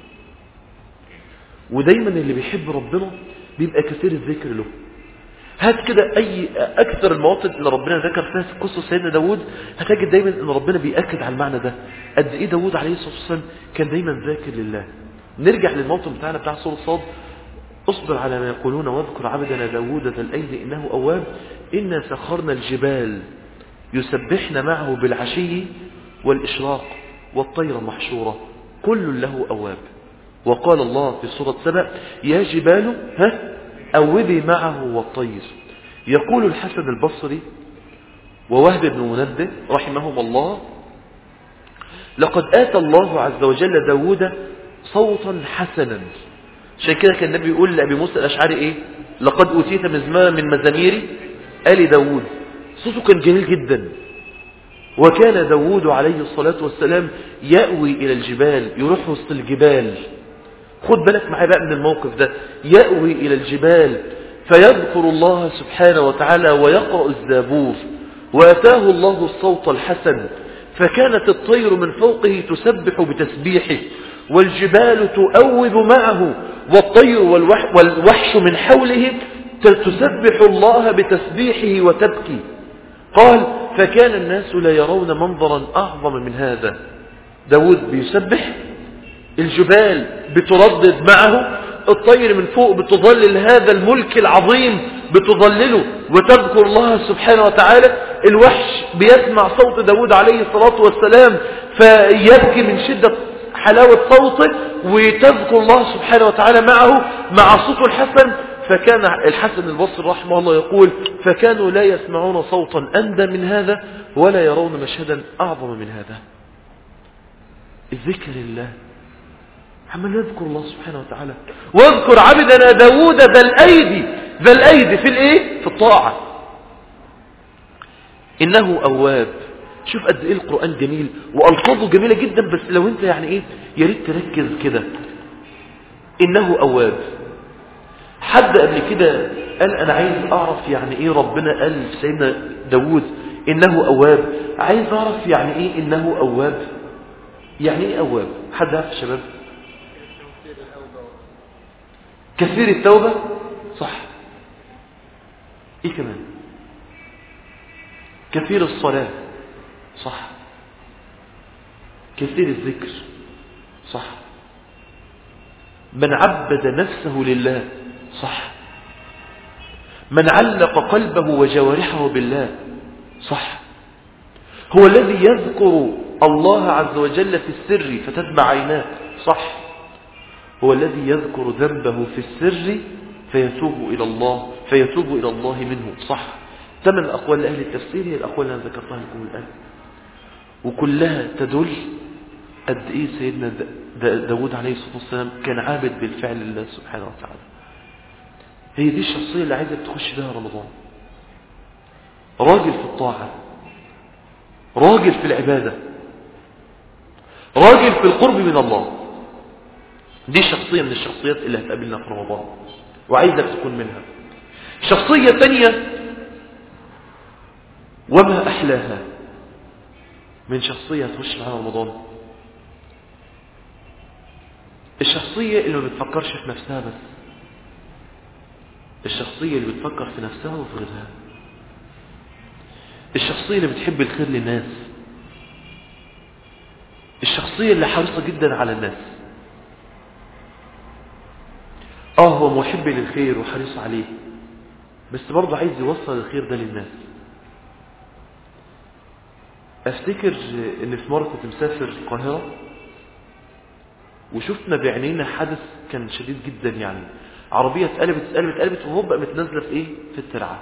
ودايما اللي بيحب ربنا بيبقى كثير الذكر له هات كده أي أكثر المواطن اللي ربنا ذكر فيها في قصة سيدنا داود هتجد دايما أن ربنا بيأكد على المعنى ده قد إيه داود عليه الصلاة والسلام كان دايما ذاكر لله نرجع للموطن بتاعنا بتاع سورة صاد اصبر على ما يقولون واذكر عبدنا داود ذا الأيد إنه أواب إنا سخرنا الجبال يسبحن معه بالعشي والإشراق والطير محشورة كل له أواب وقال الله في سورة سبأ يا جبال ها أوبي معه والطير يقول الحسن البصري ووهب بن منبه رحمهم الله لقد آتى الله عز وجل داود صوتا حسنا عشان كده كان النبي يقول لأبي موسى الأشعري إيه لقد أوتيت مزمار من مزامير آل داود صوته كان جميل جدا وكان داود عليه الصلاة والسلام يأوي إلى الجبال يروح وسط الجبال خد بالك معايا بقى من الموقف ده يأوي إلى الجبال فيذكر الله سبحانه وتعالى ويقرأ الزابور وأتاه الله الصوت الحسن فكانت الطير من فوقه تسبح بتسبيحه والجبال تؤوب معه والطير والوح والوحش من حوله تسبح الله بتسبيحه وتبكي قال فكان الناس لا يرون منظرا أعظم من هذا داود بيسبح الجبال بتردد معه الطير من فوق بتظلل هذا الملك العظيم بتظلله وتذكر الله سبحانه وتعالى الوحش بيسمع صوت داود عليه الصلاة والسلام فيبكي من شدة حلاوة صوته وتذكر الله سبحانه وتعالى معه مع صوته الحسن فكان الحسن البصري رحمه الله يقول فكانوا لا يسمعون صوتا أندى من هذا ولا يرون مشهدا أعظم من هذا الذكر لله عمال يذكر الله سبحانه وتعالى واذكر عبدنا داود ذا الأيدي ذا الأيدي في الايه في الطاعة إنه أواب شوف قد ايه القرآن جميل وألفاظه جميلة جدا بس لو انت يعني ايه يا ريت تركز كده إنه أواب حد قبل كده قال أنا عايز أعرف يعني إيه ربنا قال في سيدنا داود إنه أواب عايز أعرف يعني إيه إنه أواب يعني إيه أواب حد عارف يا شباب كثير التوبة صح إيه كمان كثير الصلاة صح كثير الذكر صح من عبد نفسه لله صح من علق قلبه وجوارحه بالله صح هو الذي يذكر الله عز وجل في السر فتتبع عيناه صح هو الذي يذكر ذنبه في السر فيتوب إلى الله فيتوب إلى الله منه صح ثمان أقوال أهل التفسير هي الأقوال اللي أنا ذكرتها لكم الآن وكلها تدل قد إيه سيدنا داود عليه الصلاة والسلام كان عابد بالفعل لله سبحانه وتعالى هي دي الشخصية اللي عايزك تخش بها رمضان راجل في الطاعة راجل في العبادة راجل في القرب من الله دي شخصية من الشخصيات اللي هتقابلنا في رمضان وعايزك تكون منها شخصية تانية وما أحلاها من شخصية هتخش معاها رمضان الشخصية اللي ما بتفكرش في نفسها بس الشخصية اللي بتفكر في نفسها وفي غيرها الشخصية اللي بتحب الخير للناس الشخصية اللي حريصة جدا على الناس اه هو محب للخير وحريص عليه بس برضه عايز يوصل الخير ده للناس افتكر ان في مرة كنت مسافر القاهرة وشفنا بعينينا حدث كان شديد جدا يعني عربية اتقلبت اتقلبت اتقلبت وهوب قامت نازلة في ايه في الترعة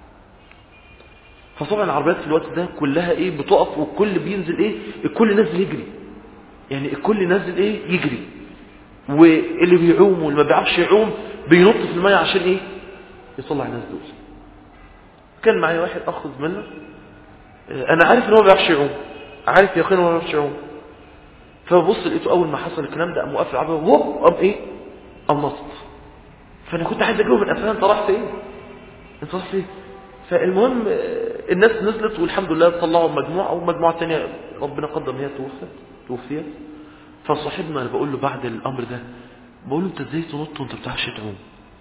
فطبعا العربيات في الوقت ده كلها ايه بتقف والكل بينزل ايه الكل نازل يجري يعني الكل نازل ايه يجري واللي بيعوم واللي ما بيعرفش يعوم بينط في المية عشان ايه يطلع الناس دول كان معايا واحد اخذ منه انا عارف ان هو ما بيعرفش يعوم عارف يقين هو ما بيعرفش يعوم فببص لقيته اول ما حصل الكلام ده قام واقف العربيه هوب قام ايه قام نط فانا كنت عايز اجاوب من قفلها انت رايح فين انت رايح فين فالمهم الناس نزلت والحمد لله طلعوا مجموعه ومجموعه ثانيه ربنا قدر ان هي توفت توفيت فصاحبنا انا بقول له بعد الامر ده بقول له انت ازاي تنط وانت ما بتعرفش تعوم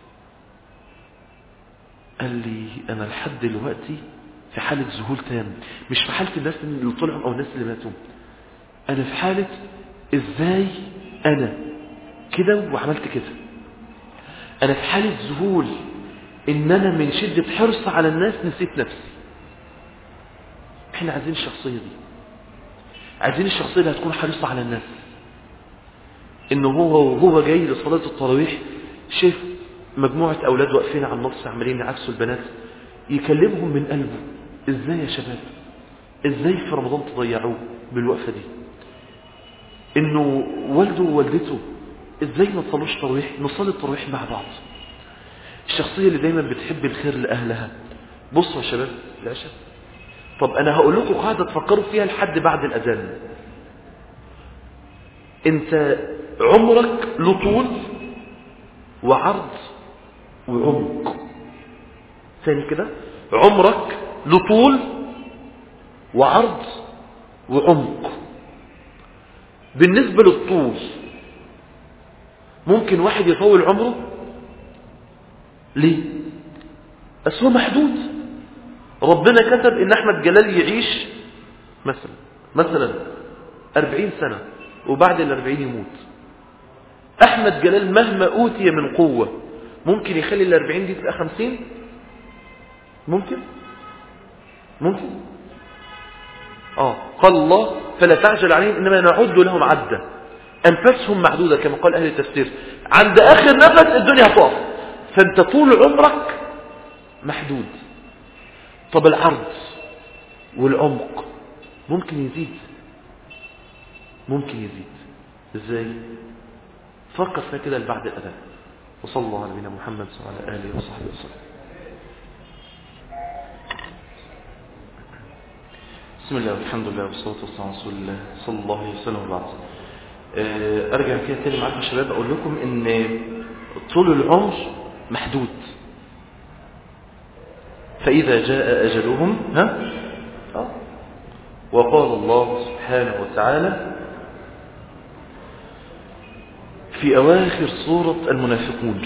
قال لي انا لحد دلوقتي في حالة ذهول تام مش في حالة الناس اللي طلعوا او الناس اللي ماتوا انا في حالة ازاي انا كده وعملت كده انا في حالة ذهول ان انا من شدة حرص على الناس نسيت نفسي احنا عايزين الشخصية دي عايزين الشخصية اللي هتكون حريصة على الناس انه هو وهو جاي لصلاة التراويح شايف مجموعة اولاد واقفين على النص عمالين يعكسوا البنات يكلمهم من قلبه ازاي يا شباب ازاي في رمضان تضيعوه بالوقفة دي انه والده ووالدته ازاي ما تصلوش تراويح نصلي التراويح مع بعض الشخصية اللي دايما بتحب الخير لأهلها بصوا يا شباب العشاء طب انا هقول لكم قاعدة تفكروا فيها لحد بعد الاذان انت عمرك له طول وعرض وعمق ثاني كده عمرك له طول وعرض وعمق بالنسبة للطول ممكن واحد يطول عمره ليه بس هو محدود ربنا كتب ان احمد جلال يعيش مثلا مثلا أربعين سنة وبعد الأربعين يموت أحمد جلال مهما أوتي من قوة ممكن يخلي الأربعين دي تبقى خمسين ممكن ممكن آه قال الله فلا تعجل عليهم إنما نعد لهم عدة أنفسهم معدودة كما قال أهل التفسير عند آخر نفس الدنيا هتقف فأنت طول عمرك محدود طب العرض والعمق ممكن يزيد ممكن يزيد ازاي فكر فيها كده بعد الأذان وصلى الله على نبينا محمد وعلى آله وصحبه وسلم بسم الله والحمد لله والصلاة والسلام على رسول الله صلى الله عليه وسلم وبعد أرجع كده تاني معاكم يا شباب أقول لكم إن طول العمر محدود فإذا جاء أجلهم ها آه. وقال الله سبحانه وتعالى في أواخر سورة المنافقون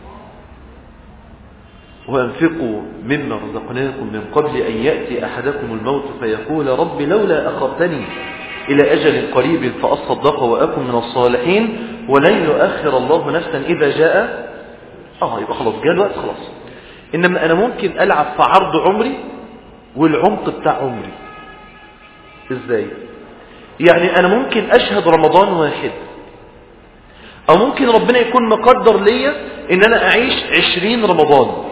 وأنفقوا مما رزقناكم من قبل أن يأتي أحدكم الموت فيقول رب لولا أخرتني إلى أجل قريب فأصدق وأكن من الصالحين ولن يؤخر الله نفسا إذا جاء آه يبقى خلاص جاء الوقت خلاص إنما أنا ممكن ألعب في عرض عمري والعمق بتاع عمري إزاي يعني أنا ممكن أشهد رمضان واحد أو ممكن ربنا يكون مقدر ليا إن أنا أعيش عشرين رمضان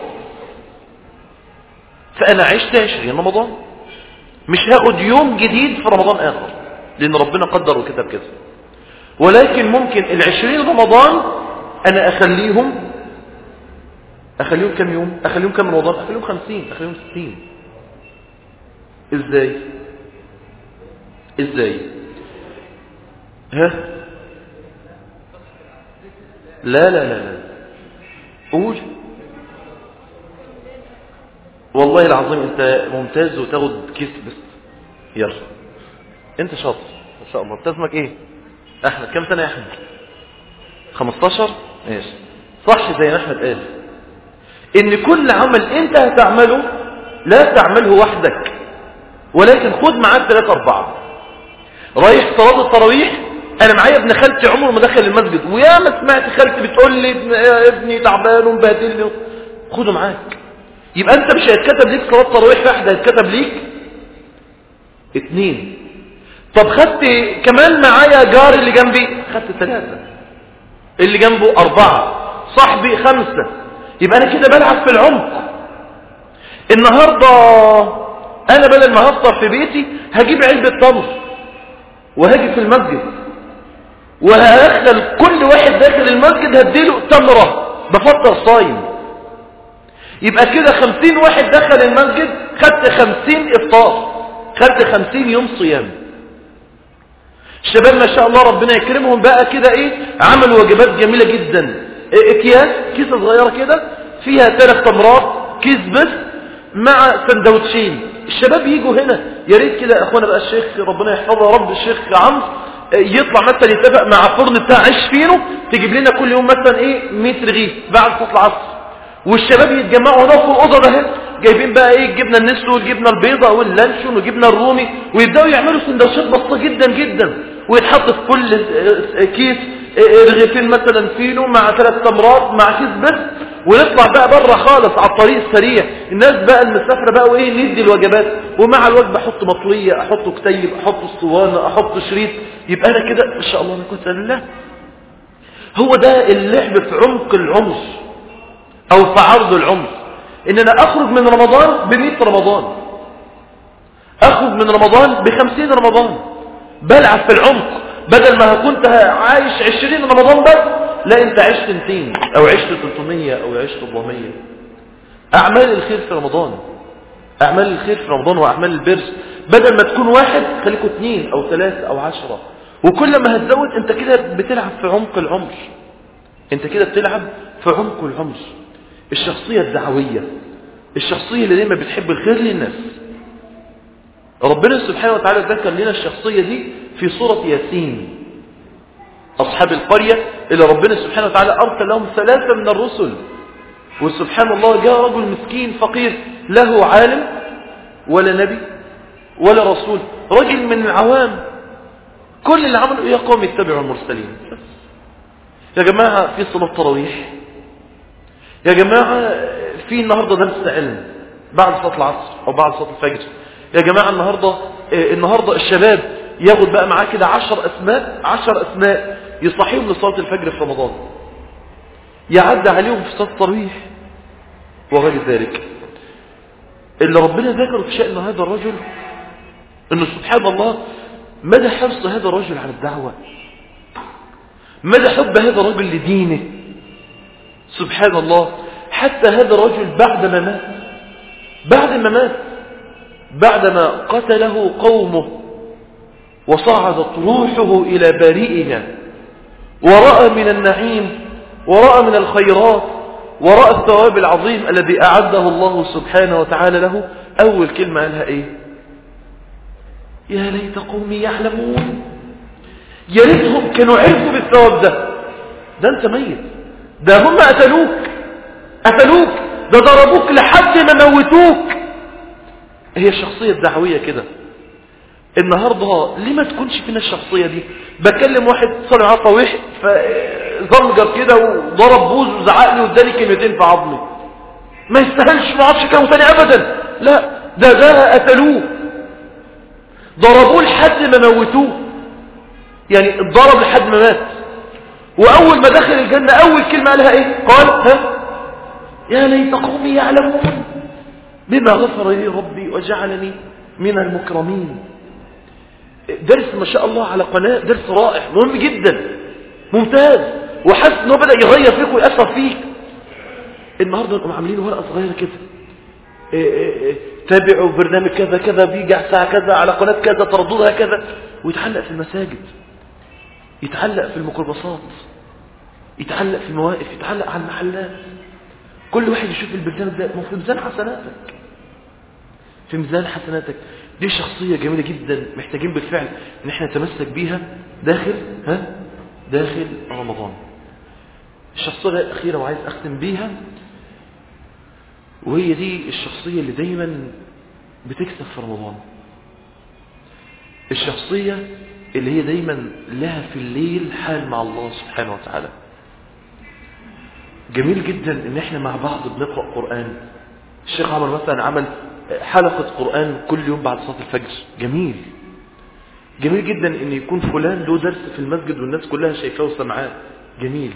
فأنا عشت عشرين رمضان مش هاخد يوم جديد في رمضان آخر لأن ربنا قدر وكتب كده ولكن ممكن العشرين رمضان أنا أخليهم أخليهم كم يوم أخليهم كم رمضان أخليهم خمسين أخليهم ستين إزاي إزاي ها لا لا لا لا قول والله العظيم انت ممتاز وتاخد كيس بس يلا انت شاطر ما شاء الله انت اسمك ايه احمد كم سنه يا احمد 15 ماشي صح زي ما احمد قال ان كل عمل انت هتعمله لا تعمله وحدك ولكن خد معاك ثلاثة أربعة رايح صلاة التراويح أنا معايا ابن خالتي عمره ما دخل المسجد ويا ما سمعت خالتي بتقول لي ابن يا ابني تعبان ومبهدلني خده معاك يبقى أنت مش هيتكتب ليك صلاة تراويح واحدة هيتكتب ليك اتنين طب خدت كمان معايا جاري اللي جنبي خدت ثلاثة اللي جنبه أربعة صاحبي خمسة يبقى أنا كده بلعب في العمق النهاردة أنا بدل ما هفطر في بيتي هجيب علبة تمر وهاجي في المسجد وهدخل كل واحد داخل المسجد هديله تمرة بفطر صايم يبقى كده خمسين واحد دخل المسجد خدت خمسين افطار خدت خمسين يوم صيام الشباب ما شاء الله ربنا يكرمهم بقى كده ايه عملوا وجبات جميلة جدا إيه اكياس كيسة صغيرة كده فيها ثلاث تمرات كيس بس مع سندوتشين الشباب يجوا هنا يا ريت كده اخوانا بقى الشيخ ربنا يحفظه يا رب الشيخ عمرو يطلع مثلا يتفق مع فرن بتاع عيش فينو تجيب لنا كل يوم مثلا ايه 100 رغيف بعد صلاه العصر والشباب يتجمعوا هنا في الاوضه ده جايبين بقى ايه الجبنه النستو والجبنه البيضاء واللانشون والجبنه الرومي ويبداوا يعملوا سندوتشات بسيطه جدا جدا ويتحط في كل كيس رغيفين مثلا فينو مع ثلاث تمرات مع كيس بس ونطلع بقى بره خالص على الطريق السريع الناس بقى المسافره بقى وايه ندي الوجبات ومع الوجبه احط مطريه احط كتيب احط اسطوانه احط شريط يبقى انا كده ما شاء الله انا كنت لله هو ده اللعب في عمق العمر او في عرض العمر ان انا اخرج من رمضان ب رمضان اخرج من رمضان ب رمضان بلعب في العمق بدل ما كنت عايش عشرين رمضان بس لا انت عشت 200 او عشت 300 او عشت 400 اعمال الخير في رمضان اعمال الخير في رمضان واعمال البر بدل ما تكون واحد خليكوا اثنين او ثلاثة او عشرة وكل ما هتزود انت كده بتلعب في عمق العمر انت كده بتلعب في عمق العمر الشخصية الدعوية الشخصية اللي دايما بتحب الخير للناس ربنا سبحانه وتعالى ذكر لنا الشخصية دي في سورة ياسين أصحاب القرية اللي ربنا سبحانه وتعالى أرسل لهم ثلاثة من الرسل وسبحان الله جاء رجل مسكين فقير له عالم ولا نبي ولا رسول رجل من العوام كل اللي عملوا يا قوم اتبعوا المرسلين يا جماعة في صلاة تراويح يا جماعة في النهاردة درس علم بعد صلاة العصر أو بعد صلاة الفجر يا جماعة النهاردة اه النهاردة الشباب ياخد بقى معاه كده عشر أسماء عشر أسماء يصحيهم لصلاة الفجر في رمضان يعدى عليهم في صلاة التراويح وغير ذلك اللي ربنا ذكر في شأن هذا الرجل انه سبحان الله مدى حرص هذا الرجل على الدعوة مدى حب هذا الرجل لدينه سبحان الله حتى هذا الرجل بعد ما مات بعد ما مات بعدما قتله قومه وصعدت روحه إلى بريئها ورأى من النعيم ورأى من الخيرات ورأى الثواب العظيم الذي أعده الله سبحانه وتعالى له أول كلمة قالها إيه يا ليت قومي يعلمون يا ريتهم كانوا عرفوا بالثواب ده ده انت ميت ده هم قتلوك قتلوك ده ضربوك لحد ما موتوك هي الشخصية الدعوية كده النهاردة ليه ما تكونش فينا الشخصية دي بكلم واحد صلع على طويح فزمجر كده وضرب بوز وزعق لي واداني كلمتين في عظمي ما يستاهلش ما عادش كلامه تاني ابدا لا ده ده قتلوه ضربوه لحد ما موتوه يعني اتضرب لحد ما مات واول ما دخل الجنة اول كلمة قالها ايه قال ها يا ليت قومي يعلمون بما غفر لي ربي وجعلني من المكرمين درس ما شاء الله على قناة درس رائع مهم جدا ممتاز وحاسس انه بدأ يغير فيك ويأثر فيك النهاردة نقوم عاملين ورقة صغيرة كده إيه إيه إيه تابعوا برنامج كذا كذا بيجي على الساعة كذا على قناة كذا ترددها كذا ويتعلق في المساجد يتعلق في الميكروباصات يتعلق في المواقف يتعلق على المحلات كل واحد يشوف البرنامج ده في ميزان حسناتك في ميزان حسناتك دي شخصية جميلة جدا محتاجين بالفعل ان احنا نتمسك بيها داخل ها داخل رمضان الشخصية الأخيرة وعايز أختم بيها وهي دي الشخصية اللي دايما بتكسب في رمضان الشخصية اللي هي دايما لها في الليل حال مع الله سبحانه وتعالى جميل جدا ان احنا مع بعض بنقرأ قرآن الشيخ عمر مثلا عمل حلقة قرآن كل يوم بعد صلاة الفجر جميل جميل جدا ان يكون فلان له درس في المسجد والناس كلها شايفاه وسمعاه جميل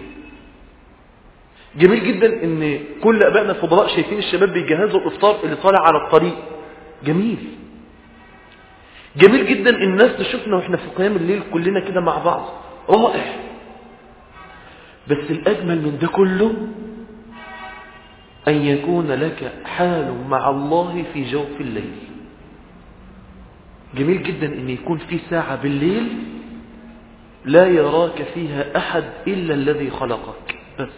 جميل جدا ان كل ابائنا الفضلاء شايفين الشباب بيجهزوا الافطار اللي طالع على الطريق جميل جميل جدا الناس تشوفنا واحنا في قيام الليل كلنا كده مع بعض رائع بس الاجمل من ده كله ان يكون لك حال مع الله في جوف الليل جميل جدا ان يكون في ساعة بالليل لا يراك فيها احد الا الذي خلقك بس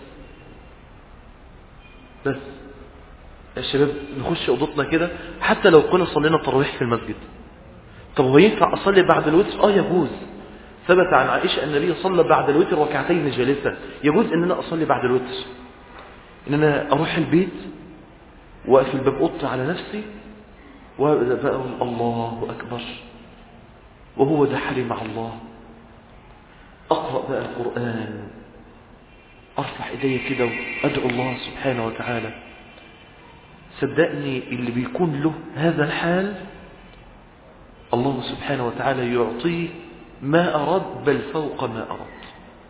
بس يا شباب نخش اوضتنا كده حتى لو كنا صلينا التراويح في المسجد طب هو ينفع اصلي بعد الوتر اه يجوز ثبت عن عائشة أن النبي صلى بعد الوتر ركعتين جالسا يجوز ان انا اصلي بعد الوتر ان انا اروح البيت واقفل باب اوضتي على نفسي وابدا بقى أقول الله اكبر وهو ده حالي مع الله اقرا بقى القران ارفع ايدي كده وادعو الله سبحانه وتعالى صدقني اللي بيكون له هذا الحال الله سبحانه وتعالى يعطيه ما أراد بل فوق ما أراد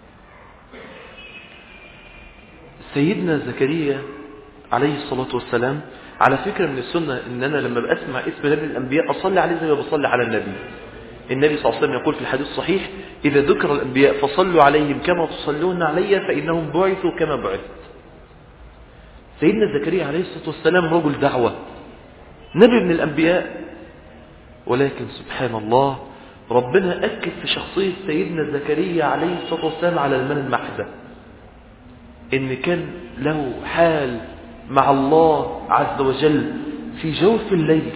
سيدنا زكريا عليه الصلاة والسلام على فكرة من السنة ان انا لما بسمع اسم نبي الانبياء اصلي عليه زي ما بصلي على النبي النبي صلى الله عليه وسلم يقول في الحديث الصحيح اذا ذكر الانبياء فصلوا عليهم كما تصلون علي فانهم بعثوا كما بعثت سيدنا زكريا عليه الصلاة والسلام رجل دعوة نبي من الانبياء ولكن سبحان الله ربنا أكد في شخصية سيدنا زكريا عليه الصلاة والسلام على المن المحدة إن كان له حال مع الله عز وجل في جوف الليل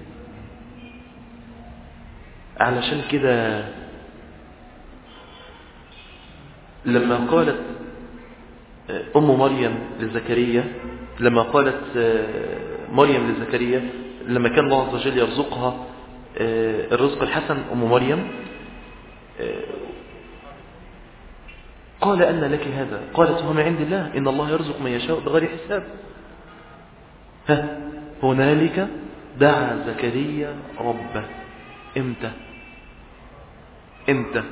علشان كده لما قالت أم مريم لزكريا لما قالت مريم لزكريا لما كان الله عز وجل يرزقها الرزق الحسن أم مريم قال أن لك هذا قالت هو من عند الله إن الله يرزق من يشاء بغير حساب ها هنالك دعا زكريا ربه امتى امتى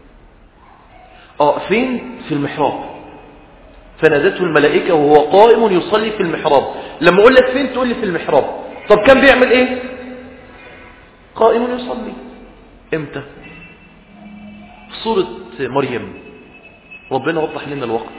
اه فين في المحراب فنادته الملائكة وهو قائم يصلي في المحراب لما اقول لك فين تقول لي في المحراب طب كان بيعمل ايه قائم يصلي امتى في سورة مريم ربنا وضح لنا الوقت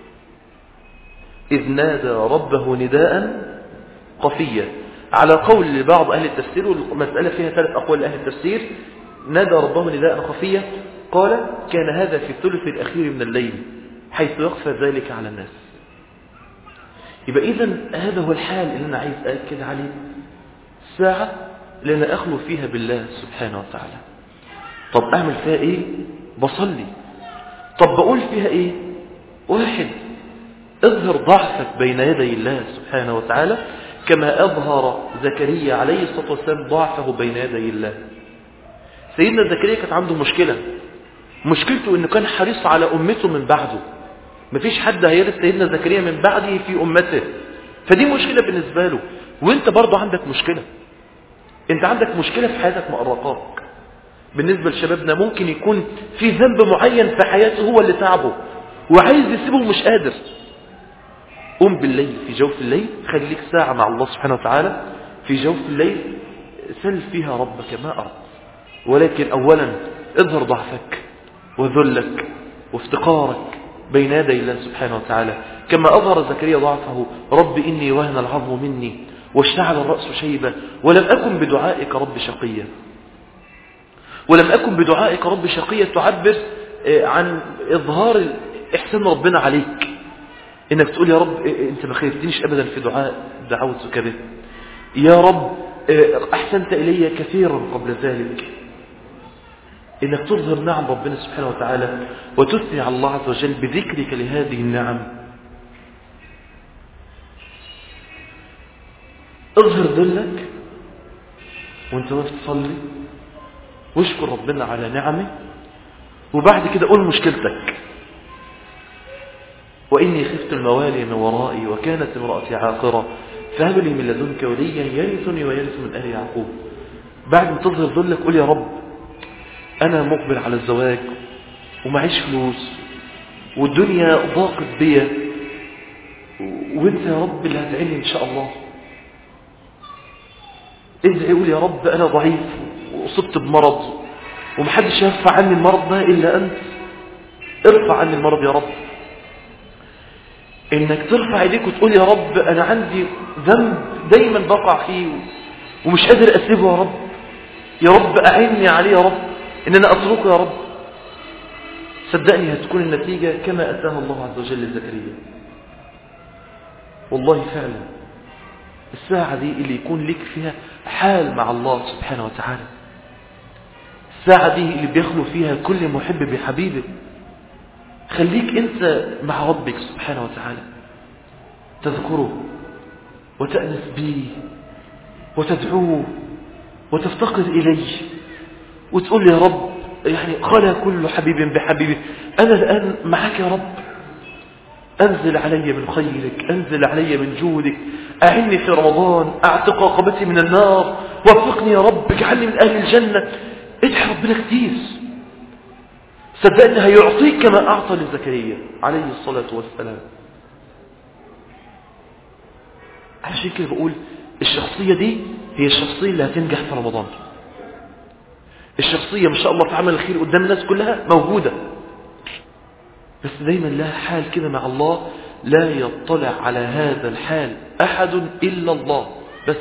إذ نادى ربه نداء خفيا على قول لبعض أهل التفسير والمسألة فيها ثلاث أقوال لأهل التفسير نادى ربه نداء خفيا قال كان هذا في الثلث الأخير من الليل حيث يخفى ذلك على الناس يبقى إذا هذا هو الحال اللي أنا عايز أأكد عليه ساعة لأن أخلو فيها بالله سبحانه وتعالى طب أعمل فيها إيه بصلي طب بقول فيها إيه واحد اظهر ضعفك بين يدي الله سبحانه وتعالى كما أظهر زكريا عليه الصلاة والسلام ضعفه بين يدي الله سيدنا زكريا كانت عنده مشكلة مشكلته انه كان حريص على امته من بعده مفيش حد هيرث سيدنا زكريا من بعده في امته فدي مشكلة بالنسبة له وانت برضه عندك مشكلة انت عندك مشكلة في حياتك مقرقاك بالنسبة لشبابنا ممكن يكون في ذنب معين في حياته هو اللي تعبه وعايز يسيبه مش قادر قم بالليل في جوف الليل خليك ساعة مع الله سبحانه وتعالى في جوف الليل سل فيها ربك ما أردت ولكن أولا اظهر ضعفك وذلك وافتقارك بين يدي الله سبحانه وتعالى كما أظهر زكريا ضعفه رب إني وهن العظم مني واشتعل الرأس شيبة ولم أكن بدعائك رب شقيا ولم أكن بدعائك رب شقيا تعبر عن إظهار إحسان ربنا عليك إنك تقول يا رب أنت ما خيرتنيش أبدا في دعاء دعوتك به يا رب أحسنت إلي كثيرا قبل ذلك إنك تظهر نعم ربنا سبحانه وتعالى وتثني على الله عز وجل بذكرك لهذه النعم اظهر ذلك وانت واقف تصلي واشكر ربنا على نعمه وبعد كده قول مشكلتك وإني خفت الموالي من ورائي وكانت امرأتي عاقرة فهب لي من لدنك وليا يرثني ويرث من آل يعقوب بعد ما تظهر ذلك قول يا رب أنا مقبل على الزواج ومعيش فلوس والدنيا ضاقت بيا وانت يا رب اللي هتعيني ان شاء الله ادعي قول يا رب انا ضعيف واصبت بمرض ومحدش يرفع عني المرض ده الا انت ارفع عني المرض يا رب انك ترفع ايديك وتقول يا رب انا عندي ذنب دايما بقع فيه ومش قادر اسيبه يا رب يا رب اعني عليه يا رب ان انا اتركه يا رب صدقني هتكون النتيجة كما أتاها الله عز وجل لزكريا والله فعلا الساعة دي اللي يكون لك فيها حال مع الله سبحانه وتعالى الساعة دي اللي بيخلو فيها كل محب بحبيبه خليك انت مع ربك سبحانه وتعالى تذكره وتأنس به وتدعوه وتفتقر إليه وتقول يا رب يعني قال كل حبيب بحبيبه أنا الآن معك يا رب أنزل علي من خيرك أنزل علي من جودك أعني في رمضان أعتق رقبتي من النار وفقني يا رب اجعلني من أهل الجنة ادعي ربنا كتير صدقني هيعطيك كما أعطى لزكريا عليه الصلاة والسلام عشان كده بقول الشخصية دي هي الشخصية اللي هتنجح في رمضان الشخصية ما شاء الله في عمل الخير قدام الناس كلها موجودة بس دايما لها حال كده مع الله لا يطلع على هذا الحال أحد إلا الله بس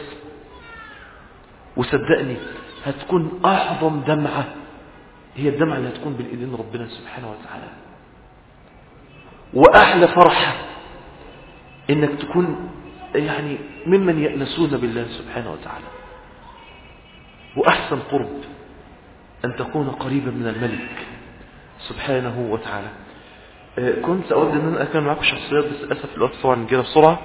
وصدقني هتكون أعظم دمعة هي الدمعة اللي هتكون بالإيدين ربنا سبحانه وتعالى وأحلى فرحة إنك تكون يعني ممن يأنسون بالله سبحانه وتعالى وأحسن قرب أن تكون قريبا من الملك سبحانه وتعالى كنت أود أن أنا أكون معكم شخصيات بس للأسف الوقت طبعا جرى بسرعة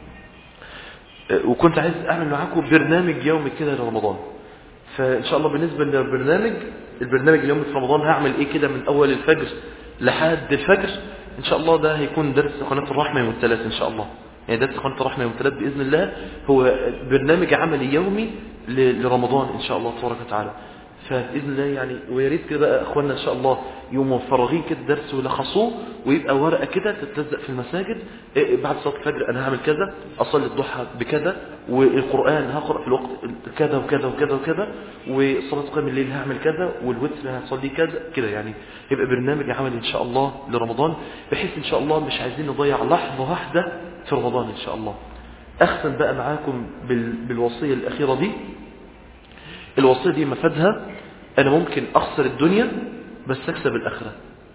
وكنت عايز أعمل معكم برنامج يومي كده لرمضان فإن شاء الله بالنسبة للبرنامج البرنامج اليومي في رمضان هعمل إيه كده من أول الفجر لحد الفجر إن شاء الله ده هيكون درس قناة الرحمة يوم الثلاث إن شاء الله يعني درس قناة الرحمة يوم الثلاث بإذن الله هو برنامج عملي يومي لرمضان إن شاء الله تبارك وتعالى فبإذن الله يعني ويا ريت كده بقى اخواننا ان شاء الله يوم مفرغين كده درس ولخصوه ويبقى ورقه كده تتلزق في المساجد إيه بعد صلاه الفجر انا هعمل كذا اصلي الضحى بكذا والقران هقرا في الوقت كذا وكذا وكذا وكذا وصلاه قيام الليل هعمل كذا والوتر هصلي كذا كده يعني يبقى برنامج عملي ان شاء الله لرمضان بحيث ان شاء الله مش عايزين نضيع لحظه واحده في رمضان ان شاء الله اختم بقى معاكم بالوصيه الاخيره دي الوصية دي مفادها أنا ممكن أخسر الدنيا بس أكسب الآخرة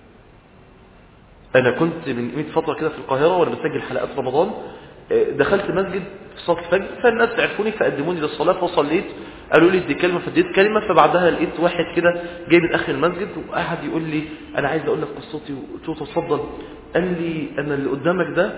أنا كنت من قيمة فترة كده في القاهرة وأنا بسجل حلقات رمضان دخلت مسجد في صلاة الفجر فالناس عرفوني فقدموني للصلاة فصليت قالوا لي دي كلمة فديت كلمة فبعدها لقيت واحد كده جاي من آخر المسجد وقعد يقول لي أنا عايز أقول لك قصتي وقلت له اتفضل قال لي أنا اللي قدامك ده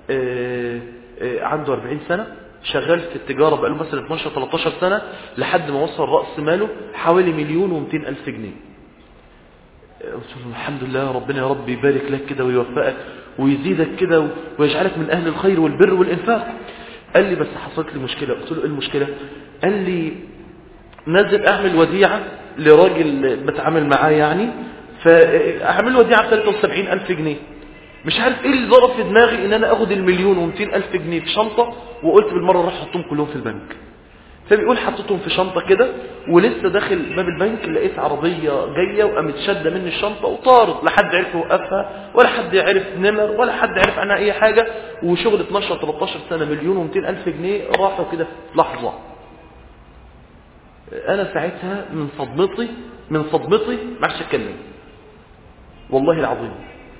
عنده 40 سنة شغال في التجارة بقاله مثلا 12-13 سنة لحد ما وصل رأس ماله حوالي مليون ومتين ألف جنيه قلت له الحمد لله ربنا يا رب يبارك لك كده ويوفقك ويزيدك كده ويجعلك من أهل الخير والبر والإنفاق قال لي بس حصلت لي مشكلة قلت له ايه المشكلة قال لي نزل أعمل وديعة لراجل بتعامل معاه يعني فأعمل وديعة ب 73 ألف جنيه مش عارف ايه اللي ضرب في دماغي ان انا اخد المليون ومتين الف جنيه في شنطة وقلت بالمرة راح احطهم كلهم في البنك فبيقول حطيتهم في شنطة كده ولسه داخل باب البنك لقيت عربية جاية وقامت شادة مني الشنطة وطارت لا حد عرف يوقفها ولا حد عرف نمر ولا حد عرف عنها اي حاجة وشغل 12 13 سنة مليون و200 الف جنيه راحوا كده في لحظة انا ساعتها من صدمتي من صدمتي ما عادش اتكلم والله العظيم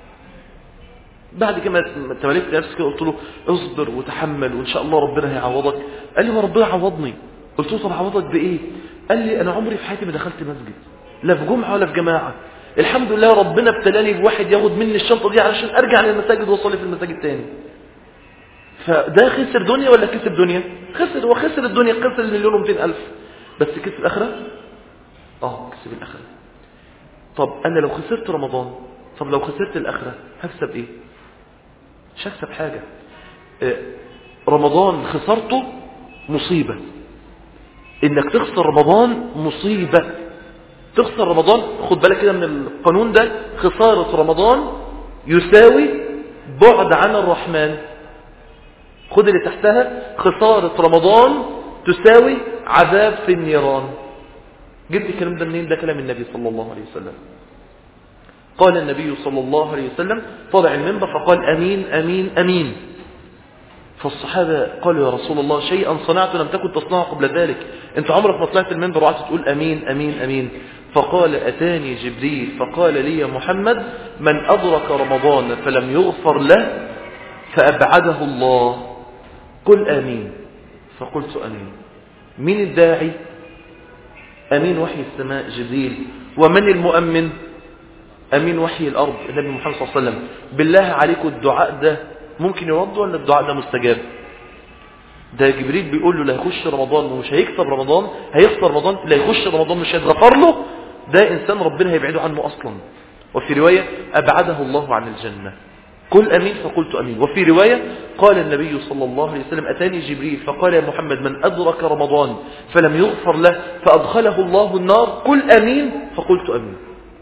بعد كده تملكت نفسي كده قلت له اصبر وتحمل وان شاء الله ربنا هيعوضك قال لي ما ربنا عوضني قلت له طب عوضك بايه قال لي انا عمري في حياتي ما دخلت مسجد لا في جمعه ولا في جماعه الحمد لله ربنا ابتلاني بواحد ياخد مني الشنطه دي علشان ارجع للمساجد واصلي في المساجد تاني فده خسر دنيا ولا كسب دنيا خسر هو خسر الدنيا خسر المليون ومئتين الف بس كسب الاخره اه كسب الاخره طب انا لو خسرت رمضان طب لو خسرت الاخره هكسب ايه مش هكسب حاجة رمضان خسرته مصيبة انك تخسر رمضان مصيبة تخسر رمضان خد بالك كده من القانون ده خسارة رمضان يساوي بعد عن الرحمن خد اللي تحتها خسارة رمضان تساوي عذاب في النيران جبت الكلام ده منين ده كلام النبي صلى الله عليه وسلم قال النبي صلى الله عليه وسلم طلع المنبر فقال أمين أمين أمين فالصحابة قالوا يا رسول الله شيئا صنعت لم تكن تصنعه قبل ذلك انت عمرك ما طلعت المنبر وقعدت تقول أمين أمين أمين فقال أتاني جبريل فقال لي يا محمد من أدرك رمضان فلم يغفر له فأبعده الله قل آمين فقلت أمين من الداعي أمين وحي السماء جبريل ومن المؤمن أمين وحي الأرض النبي محمد صلى الله عليه وسلم بالله عليكم الدعاء ده ممكن يرد ولا الدعاء ده مستجاب ده جبريل بيقول له لا يخش رمضان ومش هيكسب رمضان هيخسر رمضان لا يخش رمضان مش هيتغفر له ده إنسان ربنا هيبعده عنه أصلا وفي رواية أبعده الله عن الجنة قل أمين فقلت أمين وفي رواية قال النبي صلى الله عليه وسلم أتاني جبريل فقال يا محمد من أدرك رمضان فلم يغفر له فأدخله الله النار قل أمين فقلت أمين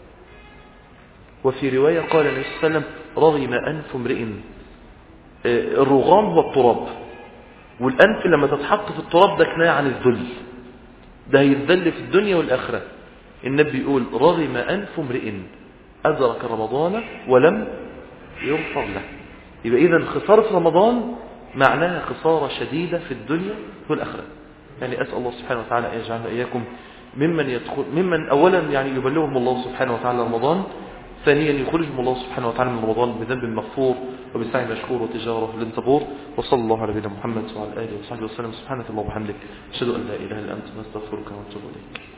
وفي رواية قال النبي صلى الله عليه وسلم رغم أنف امرئ الرغام هو التراب والأنف لما تتحط في التراب ده كناية عن الذل ده هيتذل في الدنيا والآخرة النبي يقول رغم أنف امرئ أدرك رمضان ولم يغفر له يبقى إذا خسارة رمضان معناها خسارة شديدة في الدنيا والآخرة يعني أسأل الله سبحانه وتعالى أن يجعلنا إياكم ممن يدخل ممن أولا يعني يبلغهم الله سبحانه وتعالى رمضان ثانيا يخرجهم الله سبحانه وتعالى من رمضان بذنب مغفور وبسعي مشكور وتجارة لن تبور وصلى الله على نبينا محمد وعلى آله وصحبه وسلم سبحانك اللهم وبحمدك أشهد أن لا إله إلا أنت نستغفرك ونتوب إليك